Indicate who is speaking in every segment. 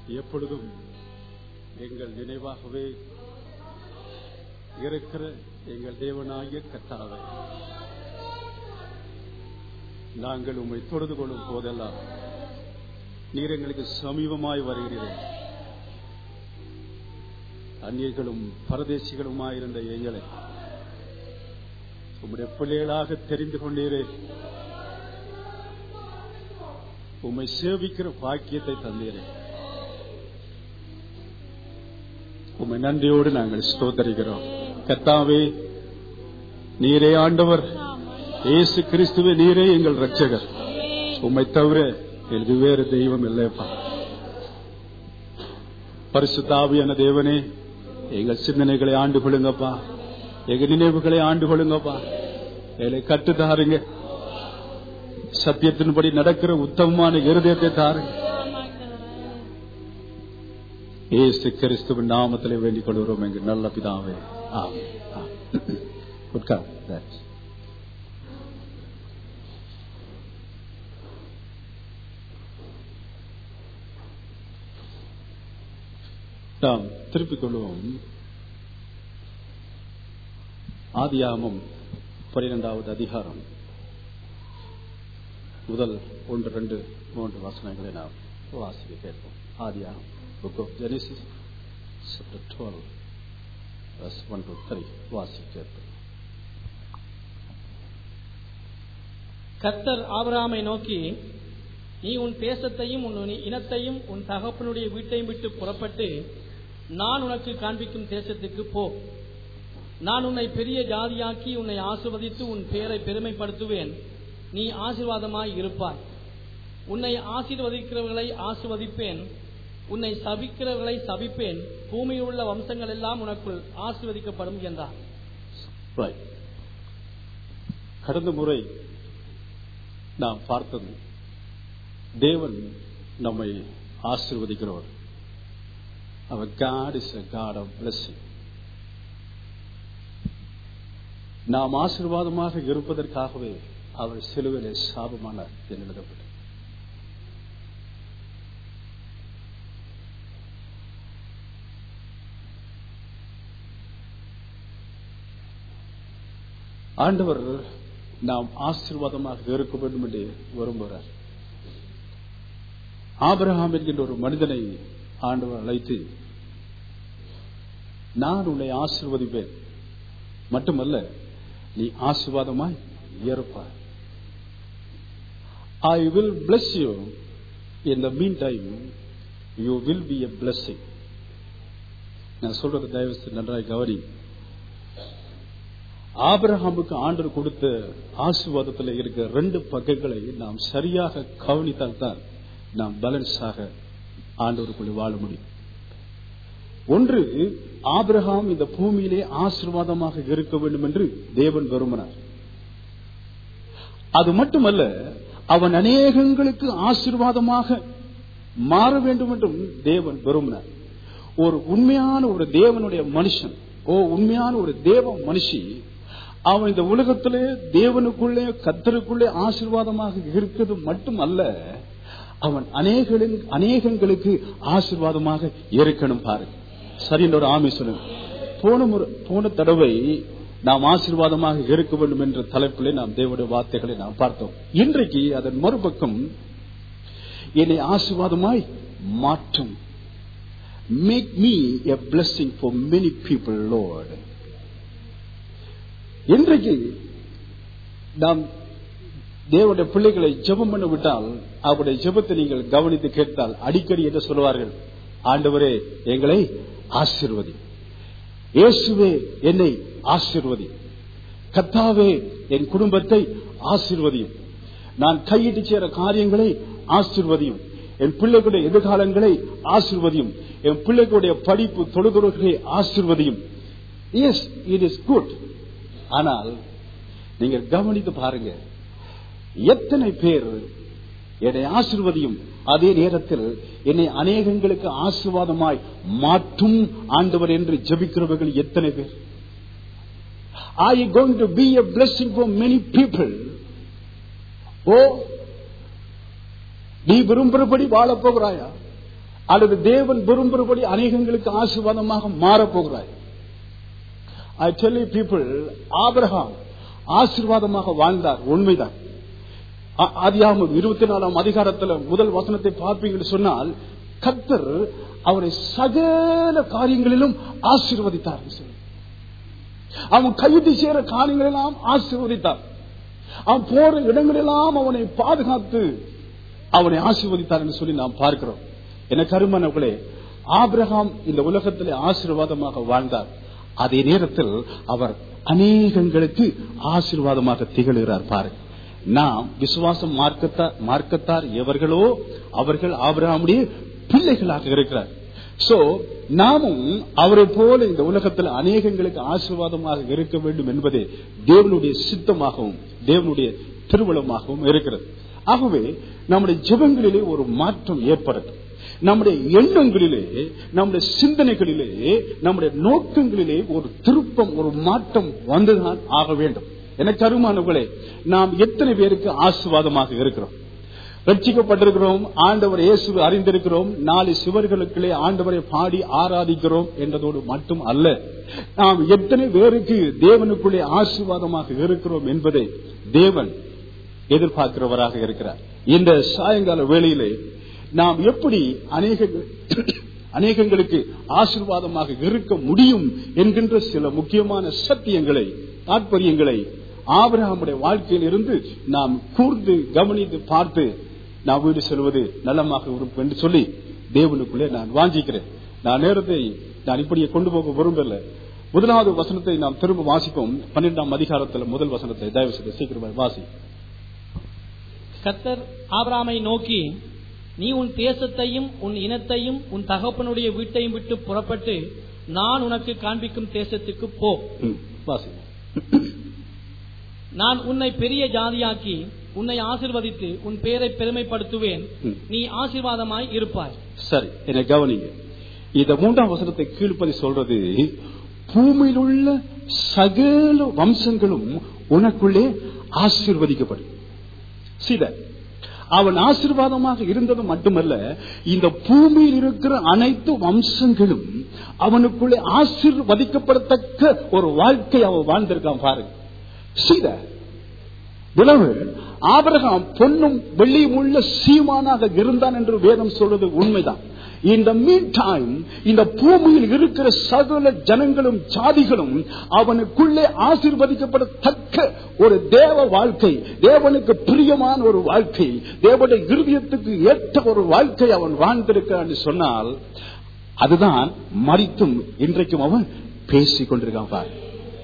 Speaker 1: எப்பொழுதும் எங்கள் நினைவாகவே இருக்கிற எங்கள் தேவனாகிய கத்தாவை நாங்கள் உம்மை தொழுது கொள்ளும் போதெல்லாம் நீர் எங்களுக்கு சமீபமாய் வருகிறீர்கள் அந்நியர்களும் பரதேசிகளுமாயிருந்த எங்களை உம்முடைய பிள்ளைகளாக தெரிந்து கொண்டீரே உம்மை சேவிக்கிற பாக்கியத்தை தந்தீரே உம்மை நன்றியோடு நாங்கள் ஸ்தோத்தரிக்கிறோம் கத்தாவே நீரே ஆண்டவர் இயேசு கிறிஸ்துவே நீரே எங்கள் ரட்சகர் உம்மை தவிர எனக்கு வேறு தெய்வம் இல்லைப்பா பரிசுத்தாவியான தேவனே எங்கள் சிந்தனைகளை ஆண்டு கொள்ளுங்கப்பா எங்க நினைவுகளை ஆண்டு கொள்ளுங்கப்பா எங்களை கட்டு தாருங்க சத்தியத்தின்படி நடக்கிற உத்தமமான இருதயத்தை தாருங்க ஏசு கிறிஸ்துவின் நாமத்திலே வேண்டிக் கொள்கிறோம் எங்க நல்ல பிதாவே ஆமென். ஆமென். உட்கார் That's- நாம் திருப்பிக் கொள்வோம் ஆதியாமம் பனிரெண்டாவது அதிகாரம் முதல் ஒன்று ரெண்டு மூன்று வசனங்களை நாம் வாசிக்க கேட்போம் ஆதியாகம் book of Genesis chapter twelve verse one two three வாசிக்க கேட்போம்
Speaker 2: கர்த்தர் ஆபிரகாமை நோக்கி நீ உன் தேசத்தையும் உன் இனத்தையும் உன் தகப்பனுடைய வீட்டையும் விட்டு புறப்பட்டு நான் உனக்கு காண்பிக்கும் தேசத்துக்கு போ நான் உன்னை பெரிய ஜாதியாக்கி உன்னை ஆசிர்வதித்து உன் பெயரை பெருமைப்படுத்துவேன் நீ ஆசீர்வாதமாய் இருப்பாய் உன்னை ஆசீர்வதிக்கிறவர்களை ஆசிர்வதிப்பேன் உன்னை சபிக்கிறவர்களை சபிப்பேன் பூமியில் உள்ள வம்சங்கள் எல்லாம் உனக்குள் ஆசீர்வதிக்கப்படும் என்றார்
Speaker 1: Right. கடந்த முறை நாம் பார்த்தது தேவன் நம்மை ஆசீர்வதிக்கிறவர் அவர் God is a God of blessing. நாம் ஆசீர்வாதமாக இருப்பதற்காகவே அவர் சிலுவிலே சாபமானார் என்று எழுதப்பட்டது ஆண்டவர் நாம் ஆசீர்வாதமாக இருக்க வேண்டும் என்று விரும்புகிறார் ஆபிரகாம் என்கின்ற ஒரு மனிதனை ஆண்டவர் அழைத்து நான் உன்னை ஆசீர்வதிப்பேன் மட்டுமல்ல நீ ஆசீர்வாதமாய் இருப்பாய் I will bless you in the meantime you will be a blessing நான் சொல்றது தயவு செய்து நன்றாய் கவனி ஆபிரகாமுக்கு ஆண்டவர் கொடுத்த ஆசீர்வாதத்தில் இருக்கிற ரெண்டு பக்கங்களை நாம் சரியாக கவனித்தால் தான் நாம் பேலன்ஸாக ஆண்டவருக்குள்ளே வாழ முடியும் ஒன்று ஆபிரகாம் இந்த பூமியிலே ஆசீர்வாதமாக இருக்க வேண்டும் என்று தேவன் விரும்பினார் அது மட்டுமல்ல அவன் அநேகங்களுக்கு ஆசீர்வாதமாக மாற வேண்டும் என்றும் தேவன் விரும்பினார் ஒரு உண்மையான ஒரு தேவனுடைய மனுஷன் ஓ உண்மையான ஒரு தேவ மனுஷி அவன் இந்த உலகத்திலே தேவனுக்குள்ளே கத்தருக்குள்ளே ஆசீர்வாதமாக இருக்கிறது மட்டுமல்ல அவன் அநேகங்களின் அநேகங்களுக்கு ஆசீர்வாதமாக இருக்கணும் பாருங்க சரி என்ற ஒரு ஆமை சொல்லுங்க போன முறை போன தடவை நாம் ஆசீர்வாதமாக இருக்க வேண்டும் என்ற தலைப்பிலே நாம் தேவனுடைய வார்த்தைகளை நாம் பார்த்தோம் இன்றைக்கு அதன் மறுபக்கம் என்னை ஆசீர்வாதமாய் மாற்றும் make me a blessing for many people lord இன்றைக்கு நாம் தேவனுடைய பிள்ளைகளை ஜெபம் பண்ண விட்டால் அவருடைய ஜெபத்தை நீங்கள் கவனித்து கேட்டால் அடிக்கடி என்ன சொல்வார்கள் ஆண்டவரே எங்களை ஆசீர்வதி இயேசுவே என்னை ஆசீர்வதி கத்தாவே என் குடும்பத்தை ஆசீர்வதியும் நான் கையிட்டு சேர காரியங்களை ஆசீர்வதியும் என் பிள்ளைகளுடைய எதிர்காலங்களை ஆசீர்வதியும் என் பிள்ளைகளுடைய படிப்பு தொழுதுறவுகளை ஆசீர்வதியும் எஸ் இட் இஸ் குட் ஆனால் நீங்கள் கவனித்து பாருங்க எத்தனை பேர் என்னை ஆசிர்வதியும் அதே நேரத்தில் என்னை அநேகங்களுக்கு ஆசீர்வாதமாய் மாற்றும் ஆண்டவர் என்று ஜெபிக்கிறவர்கள் எத்தனை பேர் Are you going to be a blessing for many people? ஓ நீ விரும்புகிறபடி வாழப் போகிறாயா அல்லது தேவன் விரும்புகிறபடி அநேகங்களுக்கு ஆசீர்வாதமாக மாறப்போகிறாய் I tell you people Abraham ஆசீர்வாதமாக வாழ்ந்தார் உண்மைதான் ஆ- ஆதியாகமம் இருபத்தி நாலாம் அதிகாரத்துல முதல் வசனத்தை பார்ப்பீங்கன்னு சொன்னால் கர்த்தர் அவரை சகல காரியங்களிலும் ஆசீர்வதித்தார் சொல்லி. அவன் கைது செய்யற காரியங்களெல்லாம் ஆசீர்வதித்தார் அவன் போற இடங்களெல்லாம் அவனை பாதுகாத்து அவனை ஆசீர்வதித்தார் என்று சொல்லி நாம் பார்க்கிறோம் என கருமனவர்களே ஆபிரகாம் இந்த உலகத்திலே ஆசீர்வாதமாக வாழ்ந்தார் அதே நேரத்தில் அவர் அநேகங்களுக்கு ஆசீர்வாதமாக திகழ்கிறார் பாருங்க நாம் விசுவாசம் மார்க்கத்தார் மார்க்கத்தார் எவர்களோ அவர்கள் ஆபிரகாமுடைய பிள்ளைகளாக இருக்கிறார் சோ நாமும் அவரை போல இந்த உலகத்தில் அநேகங்களுக்கு ஆசீர்வாதமாக இருக்க வேண்டும் என்பதே தேவனுடைய சித்தமாகவும் தேவனுடைய திருவிழமாகவும் இருக்கிறது ஆகவே நம்முடைய ஜெபங்களிலே ஒரு மாற்றம் ஏற்படுது நம்முடைய எண்ணங்களிலே நம்முடைய சிந்தனைகளிலே நம்முடைய நோக்கங்களிலே ஒரு திருப்பம் ஒரு மாற்றம் வந்துதான் ஆக வேண்டும் எனக்கு அருமானவர்களே நாம் எத்தனை பேருக்கு ஆசீர்வாதமாக இருக்கிறோம் ரட்சிக்கப்பட்டிருக்கிறோம் ஆண்டவர் இயேசு அறிந்திருக்கிறோம் நாலு சிவர்களுக்குள்ளே ஆண்டவரை பாடி ஆராதிக்கிறோம் என்றதோடு மட்டும் அல்ல நாம் எத்தனை பேருக்கு தேவனுக்குள்ளே ஆசீர்வாதமாக இருக்கிறோம் என்பதை தேவன் எதிர்பார்க்கிறவராக இருக்கிறார் இந்த சாயங்கால வேளையிலே நாம் எப்படி அநேக அநேகங்களுக்கு ஆசீர்வாதமாக இருக்க முடியும் என்கின்ற சில முக்கியமான சத்தியங்களை தாற்பயங்களை ஆபிரகாமுடைய வாழ்க்கையில் இருந்து நாம் கூர்ந்து கவனித்து பார்த்து நாம் வீடு செல்வது நலமாக இருக்கும் என்று சொல்லி தேவனுக்குள்ளே நான் வாஞ்சிக்கிறேன் நான் நேரத்தை நான் இப்படியே கொண்டு போக விரும்பல முதலாவது வசனத்தை நாம் திரும்ப வாசிப்போம் பன்னிரெண்டாம் அதிகாரத்தில் முதல் வசனத்தை தயவு செய்து சீக்கிரமாக வாசி
Speaker 2: கர்த்தர் ஆபிராமை நோக்கி நீ உன் தேசத்தையும் உன் இனத்தையும் உன் தகப்பனுடைய வீட்டையும் விட்டு புறப்பட்டு நான் உனக்கு காண்பிக்கும் தேசத்துக்கு போ
Speaker 1: ம், வாசி
Speaker 2: நான் உன்னை பெரிய ஜாதியாக்கி உன்னை ஆசிர்வதித்து உன் பெயரை பெருமைப்படுத்துவேன்
Speaker 1: ம்.
Speaker 2: நீ ஆசீர்வாதமாய் இருப்பாய்
Speaker 1: சரி என்னை கவனிங்க இந்த மூன்றாம் வசனத்தை கீழ்ப்பதி சொல்றது பூமியில் உள்ள சகல வம்சங்களும் உனக்குள்ளே ஆசீர்வதிக்கப்படும் சீத அவன் ஆசீர்வாதமாக இருந்தது மட்டுமல்ல இந்த பூமியில் இருக்கிற அனைத்து வம்சங்களும் அவனுக்குள்ளே ஆசீர்வதிக்கப்படத்தக்க ஒரு வாழ்க்கை அவன் வாழ்ந்திருக்கான் பாருங்க சீத விளவு ஆபிரகாம் பொன்னும் வெள்ளியும் உள்ள சீமானாக இருந்தான் என்று வேதம் சொல்றது உண்மைதான் இந்த மீன் டைம் இந்த பூமியில் இருக்கிற சகல ஜனங்களும் ஜாதிகளும் அவனுக்குள்ளே ஆசீர்வதிக்கப்படத்தக்க ஒரு தேவ வாழ்க்கை தேவனுக்கு பிரியமான ஒரு வாழ்க்கை தேவனுடைய இருதயத்துக்கு ஏற்ற ஒரு வாழ்க்கை அவன் வாழ்ந்திருக்கிறான் என்று சொன்னால் அதுதான் மறித்தும் இன்றைக்கும் அவன் பேசிக் கொண்டிருக்கான் பாரு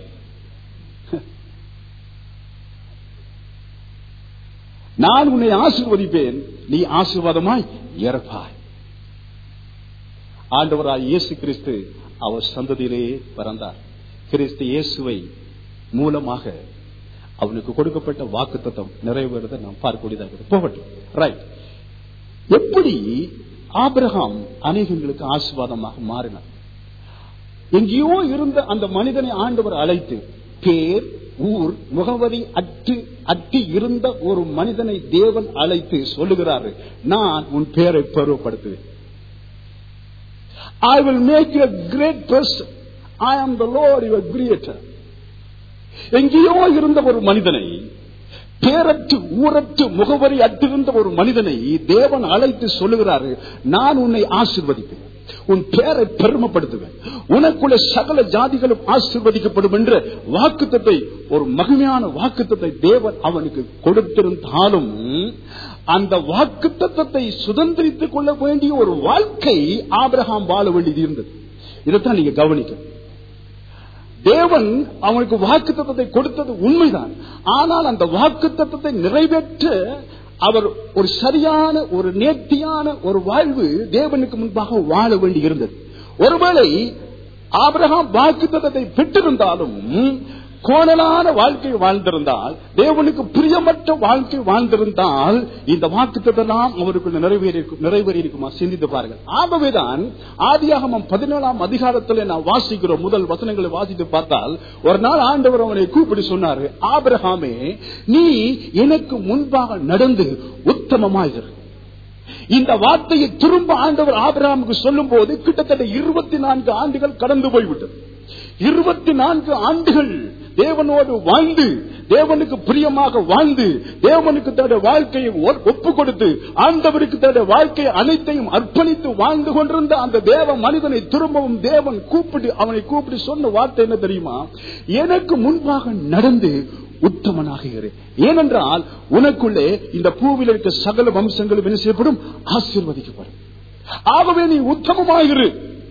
Speaker 1: நான் உன்னை ஆசீர்வதிப்பேன் நீ ஆசீர்வாதமாய் இறப்பாய் ஆண்டவராய் இயேசு கிறிஸ்து அவர் சந்ததியிலேயே பிறந்தார் கிறிஸ்து இயேசுவை மூலமாக அவனுக்கு கொடுக்கப்பட்ட வாக்கு தத்துவம் நிறைவேறதை நாம் பார்க்கக்கூடியதாக இருக்கு. போகட்டும் ரைட் எப்படி ஆபிரகாம் அநேகங்களுக்கு ஆசீர்வாதமாக மாறினார் எங்கேயோ இருந்த அந்த மனிதனை ஆண்டவர் அழைத்து பேர் ஊர் முகவரி அற்று அற்றி இருந்த ஒரு மனிதனை தேவன் அழைத்து சொல்லுகிறாரு நான் உன் பேரை பருவப்படுத்துவேன் I will make you a great person. I am the Lord your creator. எங்கேயோ இருந்த ஒரு மனிதனை பேரற்று ஊரற்று முகவரி அற்றிருந்த ஒரு மனிதனை தேவன் அழைத்து சொல்லுகிறாரு நான் உன்னை ஆசிர்வதிப்பேன் உன் பேரை பெருமைப்படுத்துவேன் உனக்குள்ள சகல ஜாதிகளும் ஆசிர்வதிக்கப்படும் என்ற வாக்குத்தத்தை ஒரு மகிமையான வாக்குத்தத்தை தேவன் அவனுக்கு கொடுத்திருந்தாலும் அந்த வாக்குத்தத்தை சுதந்திரித்துக் கொள்ள வேண்டிய ஒரு வாழ்க்கை ஆபிரகாம் வாழ வேண்டியது இருந்தது இதைத்தான் நீங்க கவனிக்கணும் தேவன் அவனுக்கு வாக்கு தத்துவத்தை கொடுத்தது உண்மைதான் ஆனால் அந்த வாக்கு தத்துவத்தை நிறைவேற்ற அவர் ஒரு சரியான ஒரு நேர்த்தியான ஒரு வாழ்வு தேவனுக்கு முன்பாக வாழ வேண்டி இருந்தது ஒருவேளை ஆபிரகாம் வாக்கு தத்துவத்தை பெற்றிருந்தாலும் கோணலான வாழ்க்கை வாழ்ந்திருந்தால் தேவனுக்கு பிரியமற்ற வாழ்க்கை வாழ்ந்திருந்தால் இந்த வாக்குத்தெல்லாம் அவருக்கு நிறைவேறி நிறைவேறி இருக்குமா சிந்தித்து பாருங்கள் ஆகவேதான் ஆதியாகமம் பதினேழாம் அதிகாரத்தில் நான் வாசிக்கிறோம் முதல் வசனங்களை வாசித்து பார்த்தால் ஒரு நாள் ஆண்டவர் அவனை கூப்பிட்டு சொன்னாரு ஆபிரகாமே நீ எனக்கு முன்பாக நடந்து உத்தமமாயிரு இந்த வார்த்தையை திரும்ப ஆண்டவர் ஆபிரகாமுக்கு சொல்லும் போது கிட்டத்தட்ட இருபத்தி நான்கு ஆண்டுகள் கடந்து போய்விட்டது இருபத்தி நான்கு ஆண்டுகள் தேவனோடு வாழ்ந்து தேவனுக்கு பிரியமாக வாழ்ந்து தேவனுக்கு தன்னுடைய வாழ்க்கையை ஒ- ஒப்பு கொடுத்து ஆண்டவருக்கு தன்னுடைய வாழ்க்கையை அனைத்தையும் அர்ப்பணித்து வாழ்ந்து கொண்டிருந்த அந்த தேவ மனிதனை திரும்பவும் தேவன் கூப்பிட்டு அவனை கூப்பிட்டு சொன்ன வார்த்தை என்ன தெரியுமா எனக்கு முன்பாக நடந்து உத்தமனாக இரு ஏனென்றால் உனக்குள்ளே இந்த பூவில் இருக்க சகல வம்சங்களும் என்ன செய்யப்படும் ஆசீர்வதிக்கப்படும் ஆகவே நீ உத்தமமாயிரு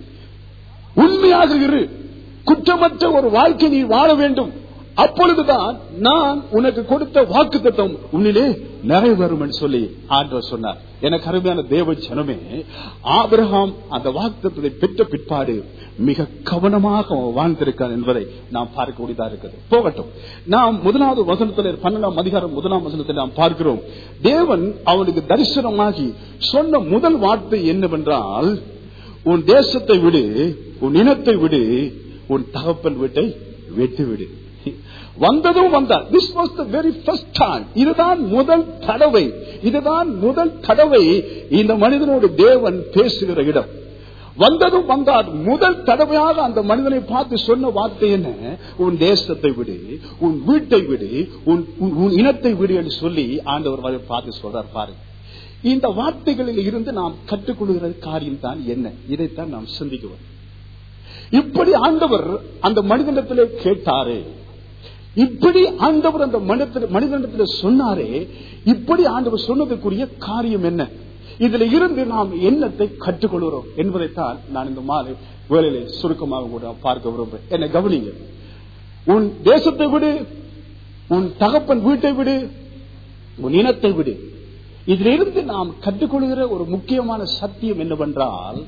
Speaker 1: உண்மையாக இரு குற்றமற்ற ஒரு வாழ்க்கை நீ வாழ வேண்டும் அப்பொழுதுதான் நான் உனக்கு கொடுத்த வாக்கு தத்துவம் உன்னிலே நிறைவேறும் என்று சொல்லி ஆண்டவர் சொன்னார் எனக்கு அருமையான தேவ ஜனமே ஆபிரகாம் அந்த வாக்குத்தத்தை பெற்ற பிற்பாடு மிக கவனமாக அவன் வாழ்ந்திருக்கான் என்பதை நாம் பார்க்கக்கூடியதா இருக்குது போகட்டும் நாம் முதலாவது வசனத்தில் பன்னெண்டாம் அதிகாரம் முதலாம் வசனத்தில் நாம் பார்க்கிறோம் தேவன் அவனுக்கு தரிசனமாகி சொன்ன முதல் வார்த்தை என்னவென்றால் உன் தேசத்தை விடு உன் இனத்தை விடு உன் தகப்பன் வீட்டை விட்டு விடு வந்ததும் வந்தார் this was the very first time இதுதான் முதல் தடவை இதுதான் முதல் தடவை இந்த மனிதனோடு தேவன் பேசுகிற இடம் வந்ததும் வந்தார் முதல் தடவையாக அந்த மனிதனை பார்த்து சொன்ன வார்த்தை என்ன உன் தேசத்தை விடு உன் வீட்டை விடு உன் உன்- உன் இனத்தை விடு என்று சொல்லி ஆண்டவர் வரை பார்த்து சொல்றார் பாருங்க இந்த வார்த்தைகளில் இருந்து நாம் கற்றுக்கொள்கிற காரியம் தான் என்ன இதைத்தான் நாம் சிந்திக்குவோம் இப்படி ஆண்டவர் அந்த மனிதனிடத்திலே கேட்டாரே இப்படி ஆண்டவர் அந்த மனிதத்தில் மனிதனிடத்தில் சொன்னாரே இப்படி ஆண்டவர் சொன்னதுக்குரிய காரியம் என்ன இதுல இருந்து நாம் என்னத்தை கற்றுக்கொள்கிறோம் என்பதைத்தான் நான் இந்த மாலை வேலையிலே சுருக்கமாக கூட பார்க்க விரும்புகிறேன் என்ன கவனிங்க உன் தேசத்தை விடு உன் தகப்பன் வீட்டை விடு உன் இனத்தை விடு இதிலிருந்து நாம் கற்றுக்கொள்கிற ஒரு முக்கியமான சத்தியம் என்னவென்றால்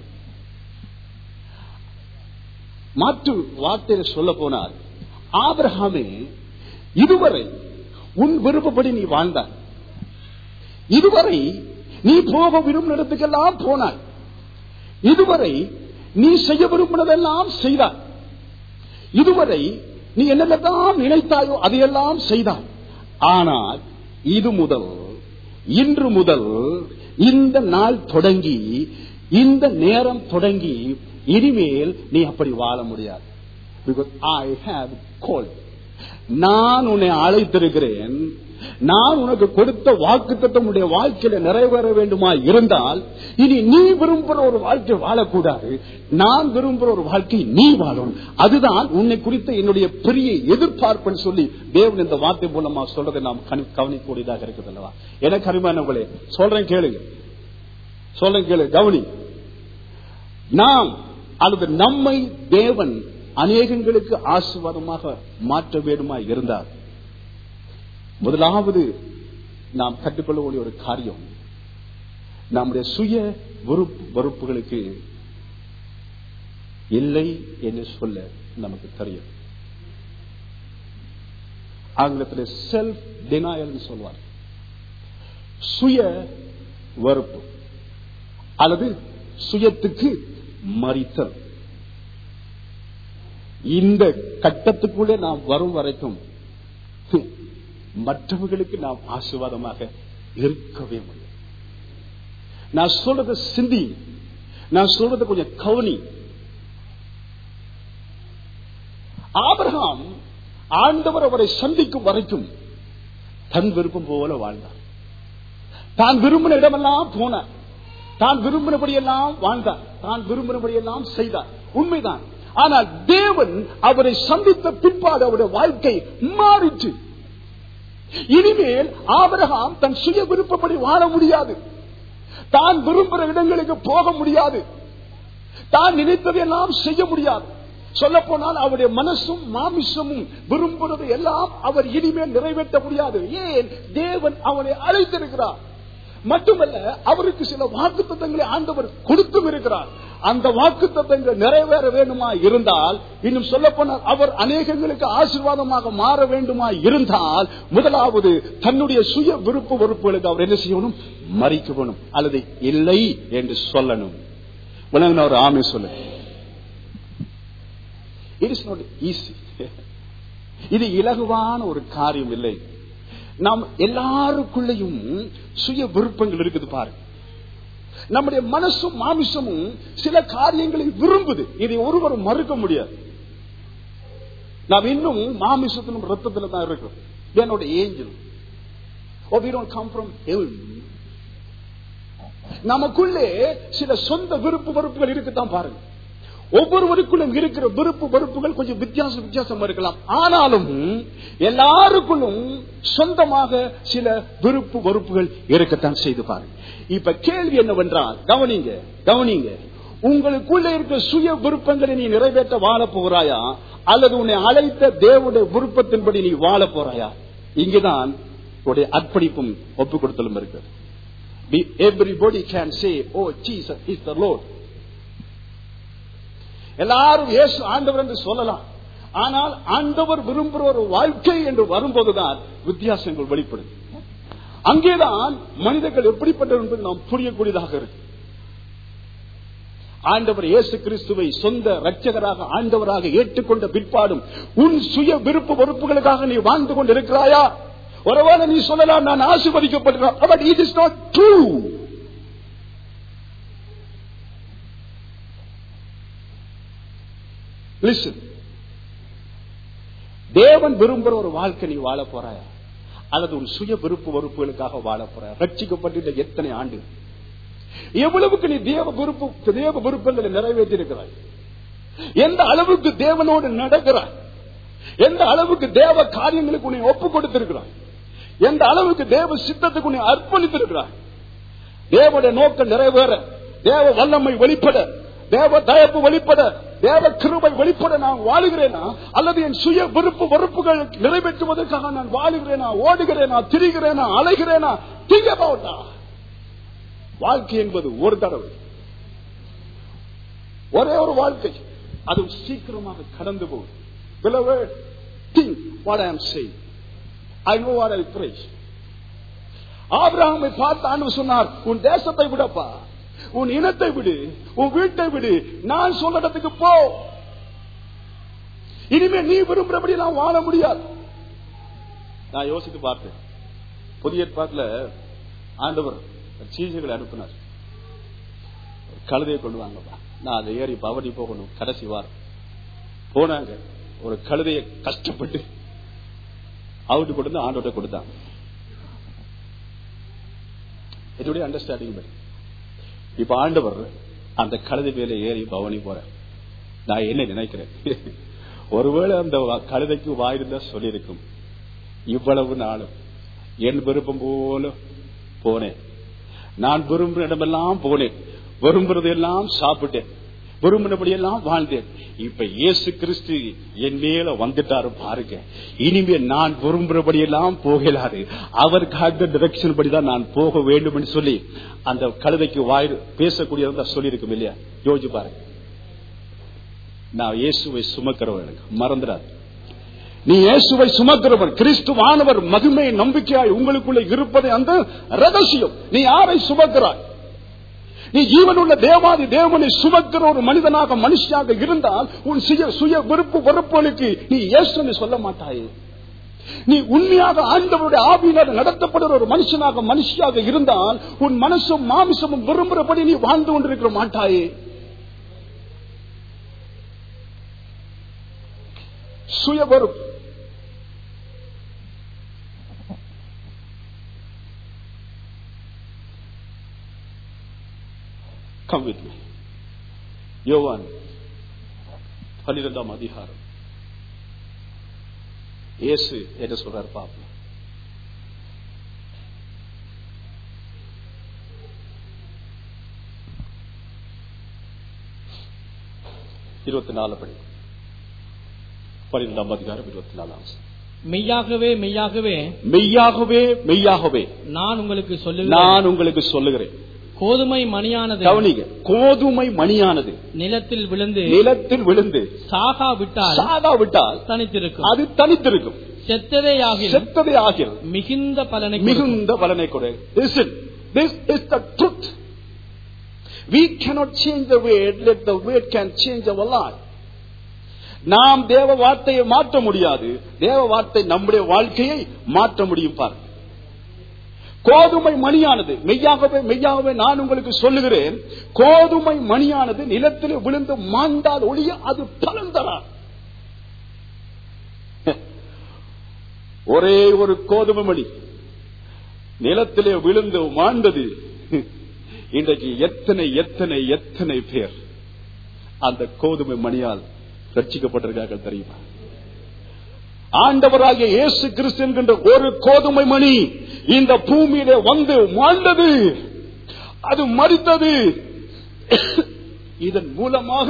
Speaker 1: மாற்று வார்த்தையில சொல்ல போனால் ஆபிரகாமே இதுவரை உன் விருப்பப்படி நீ வாழ்ந்தாய் இதுவரை நீ போக விரும்பும் இடத்துக்கெல்லாம் போனாய் இதுவரை நீ செய்ய விரும்பினதெல்லாம் செய்தாய் இதுவரை நீ என்னெல்லாம் நினைத்தாயோ அதையெல்லாம் செய்தாய் ஆனால் இது முதல் இன்று முதல் இந்த நாள் தொடங்கி இந்த நேரம் தொடங்கி இனிமேல் நீ அப்படி வாழ முடியாது பிகாஸ் ஐ ஹாவ் கோல்ட் நான் உன்னை அழைத்திருக்கிறேன் நான் உனக்கு கொடுத்த வாக்கு உடைய வாழ்க்கையில நிறைவேற வேண்டுமா இருந்தால் இனி நீ விரும்புற ஒரு வாழ்க்கை வாழக்கூடாது நான் விரும்புற ஒரு வாழ்க்கை நீ வாழணும் அதுதான் உன்னை குறித்த என்னுடைய பெரிய எதிர்பார்ப்புன்னு சொல்லி தேவன் இந்த வார்த்தை மூலமா சொல்றதை நாம் கணி- கவனிக்கக்கூடியதாக இருக்குது அல்லவா எனக்கு அருமையானவர்களே சொல்றேன் கேளுங்க சொல்றேன் கேளு கவனி நாம் அல்லது நம்மை தேவன் அநேகங்களுக்கு ஆசீர்வாதமாக மாற்ற வேண்டுமா இருந்தார் முதலாவது நாம் கற்றுக்கொள்ளக்கூடிய ஒரு காரியம் நம்முடைய சுய வெறுப்பு வெறுப்புகளுக்கு இல்லை என்று சொல்ல நமக்கு தெரியும் ஆங்கிலத்தில் செல்ஃப் டினாயல் சொல்வார் சுய வெறுப்பு அல்லது சுயத்துக்கு மறித்தல் இந்த கட்டத்துக்குள்ளே நாம் வரும் வரைக்கும் மற்றவர்களுக்கு நாம் ஆசீர்வாதமாக இருக்கவே முடியும் நான் சொல்றத சிந்தி நான் சொல்றத கொஞ்சம் கவனி ஆபிரகாம் ஆண்டவர் அவரை சந்திக்கும் வரைக்கும் தன் விருப்பம் போல வாழ்ந்தார் தான் விரும்பின இடமெல்லாம் போனார் தான் விரும்பினபடியெல்லாம் வாழ்ந்தார் தான் விரும்பினபடியெல்லாம் செய்தார் உண்மைதான் ஆனால் தேவன் அவரை சந்தித்த பிற்பாடு அவருடைய வாழ்க்கை மாறிற்று இனிமேல் ஆபிரகாம் தன் சுய விருப்பப்படி வாழ முடியாது தான் விரும்புகிற இடங்களுக்கு போக முடியாது தான் நினைத்ததையெல்லாம் செய்ய முடியாது சொல்ல போனால் அவருடைய மனசும் மாமிசமும் விரும்புறது எல்லாம் அவர் இனிமேல் நிறைவேற்ற முடியாது ஏன் தேவன் அவனை அழைத்திருக்கிறார் மட்டுமல்ல அவருக்கு சில வாக்கு தத்தங்களை ஆண்டவர் கொடுத்தும் இருக்கிறார் அந்த வாக்கு தத்தங்கள் நிறைவேற வேண்டுமா இருந்தால் இன்னும் சொல்ல போனால் அவர் அநேகங்களுக்கு ஆசீர்வாதமாக மாற வேண்டுமா இருந்தால் முதலாவது தன்னுடைய சுய விருப்ப வெறுப்புகளுக்கு அவர் என்ன செய்யணும் மறிக்க வேணும் அல்லது இல்லை என்று சொல்லணும் உலகம் ஒரு ஆமை சொல்லு இட் இஸ் நாட் ஈஸி இது இலகுவான ஒரு காரியம் இல்லை நாம் எல்லாருக்குள்ளேயும் சுய விருப்பங்கள் இருக்குது பாருங்க நம்முடைய மனசும் மாமிசமும் சில காரியங்களை விரும்புது இதை ஒருவரும் மறுக்க முடியாது நாம் இன்னும் மாமிசத்திலும் ரத்தத்திலும் தான் இருக்கிறோம் என்னோட angel Oh, we don't come from heaven. நமக்குள்ளே சில சொந்த விருப்பு வெறுப்புகள் இருக்குதான் பாருங்க ஒவ்வொருவருக்குள்ளும் இருக்கிற விருப்பு வெறுப்புகள் கொஞ்சம் வித்தியாசம் வித்தியாசமா இருக்கலாம் ஆனாலும் எல்லாருக்குள்ளும் சொந்தமாக சில விருப்பு வெறுப்புகள் இருக்கத்தான் செய்து பாருங்க இப்ப கேள்வி என்னவென்றால் கவனிங்க கவனிங்க உங்களுக்குள்ள இருக்கிற சுய விருப்பங்களை நீ நிறைவேற்ற வாழ போகிறாயா அல்லது உன்னை அழைத்த தேவனுடைய விருப்பத்தின்படி நீ வாழ போறாயா இங்குதான் உடைய அர்ப்பணிப்பும் ஒப்பு கொடுத்தலும் இருக்கு everybody can say oh Jesus is the lord எல்லாரும் இயேசு ஆண்டவர் என்று சொல்லலாம் ஆனால் ஆண்டவர் விரும்புகிற ஒரு வாழ்க்கை என்று வரும்போதுதான் வித்தியாசங்கள் வெளிப்படும் அங்கேதான் மனிதர்கள் எப்படிப்பட்டவர் என்பது நாம் புரியக்கூடியதாக இருக்கு ஆண்டவர் இயேசு கிறிஸ்துவை சொந்த ரட்சகராக ஆண்டவராக ஏற்றுக்கொண்ட பிற்பாடும் உன் சுய விருப்பு வெறுப்புகளுக்காக நீ வாழ்ந்து கொண்டிருக்கிறாயா ஒருவேளை நீ சொல்லலாம் நான் ஆசிர்வதிக்கப்படுகிறேன் but it is not true listen தேவன் விரும்புற ஒரு வாழ்க்கை நீ வாழ போறாயா அல்லது உன் சுய விருப்பு வெறுப்புகளுக்காக வாழ போறாயா ரட்சிக்கப்பட்டு எத்தனை ஆண்டு எவ்வளவுக்கு நீ தேவ விருப்பு தேவ விருப்பங்களை நிறைவேற்றி இருக்கிறாய் எந்த அளவுக்கு தேவனோடு நடக்கிறாய் எந்த அளவுக்கு தேவ காரியங்களுக்கு உன்னை ஒப்பு கொடுத்திருக்கிறாய் எந்த அளவுக்கு தேவ சித்தத்துக்கு உன்னை அர்ப்பணித்திருக்கிறாய் தேவனுடைய நோக்கம் நிறைவேற தேவ வல்லமை வெளிப்பட தேவ தயப்பு வெளிப்பட தேவ கிருபை வெளிப்பட நான் வாழுகிறேனா அல்லது என் சுய விருப்பு வெறுப்புகள் நிறைவேற்றுவதற்காக நான் வாழுகிறேனா ஓடுகிறேனா திரிகிறேனா அலைகிறேனா திங்க போட்டா வாழ்க்கை என்பது ஒரு தடவை ஒரே ஒரு வாழ்க்கை அது சீக்கிரமாக கடந்து போகும் Beloved, think what I am saying. I know what I preach. ஆபிரகாமை பார்த்து ஆண்டு சொன்னார் உன் தேசத்தை விடப்பா உன் இனத்தை விடு உன் வீட்டை விடு நான் சொல்ல இடத்துக்கு போ இனிமே நீ விரும்புறபடி நான் வாழ முடியாது நான் யோசித்து பார்த்தேன் புதிய ஏற்பாட்டில் ஆண்டவர் சீசைகளை அனுப்பினார் கழுதையை கொண்டு வாங்கப்பா நான் அதை ஏறி பவனி போகணும் கடைசி வாரம் போனாங்க ஒரு கழுதையை கஷ்டப்பட்டு அவுட்டு கொடுத்து ஆண்டோட்ட கொடுத்தாங்க என்னுடைய அண்டர்ஸ்டாண்டிங் படி இப்ப ஆண்டவர் அந்த கழுதை மேல ஏறி பவனி போற நான் என்ன நினைக்கிறேன் ஒருவேளை அந்த கழுதைக்கு வாயிருந்தா சொல்லியிருக்கும் இவ்வளவு நாளும் என் விருப்பம் போல போனேன் நான் விரும்புற இடமெல்லாம் போனேன் விரும்புறதெல்லாம் சாப்பிட்டேன் விரும்பினபடி எல்லாம் வாழ்ந்தேன் இப்ப இயேசு கிறிஸ்து என் மேல வந்துட்டாரு பாருங்க இனிமே நான் விரும்புறபடி எல்லாம் போகலாது அவர் காட்ட டிரெக்ஷன் படிதான் நான் போக வேண்டும் சொல்லி அந்த கழுதைக்கு வாய் பேசக்கூடியதா சொல்லியிருக்கும் இல்லையா யோசிச்சு பாருங்க நான் இயேசுவை சுமக்கிறவன் எனக்கு மறந்துடாது நீ இயேசுவை சுமக்கிறவன் கிறிஸ்துவானவர் மகிமை நம்பிக்கையாய் உங்களுக்குள்ள இருப்பதை அந்த ரகசியம் நீ யாரை சுமக்கிறாய் நீ ஜீவனுள்ள தேவாதி தேவனை சுமக்கிற ஒரு மனிதனாக மனுஷியாக இருந்தால் உன் சுய சுய விருப்பு வெறுப்புகளுக்கு நீ இயேசுன்னு சொல்ல மாட்டாயே நீ உண்மையாக ஆண்டவருடைய ஆவியினர் நடத்தப்படுற ஒரு மனுஷனாக மனுஷியாக இருந்தால் உன் மனசும் மாமிசமும் விரும்புறபடி நீ வாழ்ந்து கொண்டிருக்கிற மாட்டாயே சுய வெறுப்பு Come with me. யோவான் பன்னிரெண்டாம் அதிகாரம் இயேசு என்ன சொல்றார் பாப்போம் இருபத்தி நாலு படி பன்னிரெண்டாம் அதிகாரம் இருபத்தி நாலாம்
Speaker 2: மெய்யாகவே மெய்யாகவே
Speaker 1: மெய்யாகவே மெய்யாகவே
Speaker 2: நான் உங்களுக்கு சொல்லுகிறேன்
Speaker 1: நான் உங்களுக்கு சொல்லுகிறேன்
Speaker 2: கோதுமை மணியானது
Speaker 1: கவனிங்க கோதுமை மணியானது
Speaker 2: நிலத்தில் விழுந்து
Speaker 1: நிலத்தில் விழுந்து
Speaker 2: சாகா விட்டால்
Speaker 1: சாதா விட்டால்
Speaker 2: தனித்திருக்கும்
Speaker 1: அது தனித்திருக்கும்
Speaker 2: செத்ததே ஆகில்
Speaker 1: செத்ததே ஆகிறது
Speaker 2: மிகுந்த பலனை கொடுக்கும்.
Speaker 1: மிகுந்த பலனை கொடு Listen, this is the truth. We cannot change the weight, let the weight can change our life. நாம் தேவ வார்த்தையை மாற்ற முடியாது தேவ வார்த்தை நம்முடைய வாழ்க்கையை மாற்ற முடியும் பாருங்க கோதுமை மணியானது மெய்யாகவே மெய்யாகவே நான் உங்களுக்கு சொல்லுகிறேன் கோதுமை மணியானது நிலத்திலே விழுந்து மாண்டால் ஒளிய அது பலன் தரா ஒரே ஒரு கோதுமை மணி நிலத்திலே விழுந்து மாண்டது இன்றைக்கு எத்தனை எத்தனை எத்தனை பேர் அந்த கோதுமை மணியால் ரட்சிக்கப்பட்டிருக்கார்கள் தெரியுமா ஆண்டவராகிய இயேசு கிறிஸ்து என்கின்ற ஒரு கோதுமை மணி இந்த பூமியிலே வந்து மாண்டது அது மறித்தது இதன் மூலமாக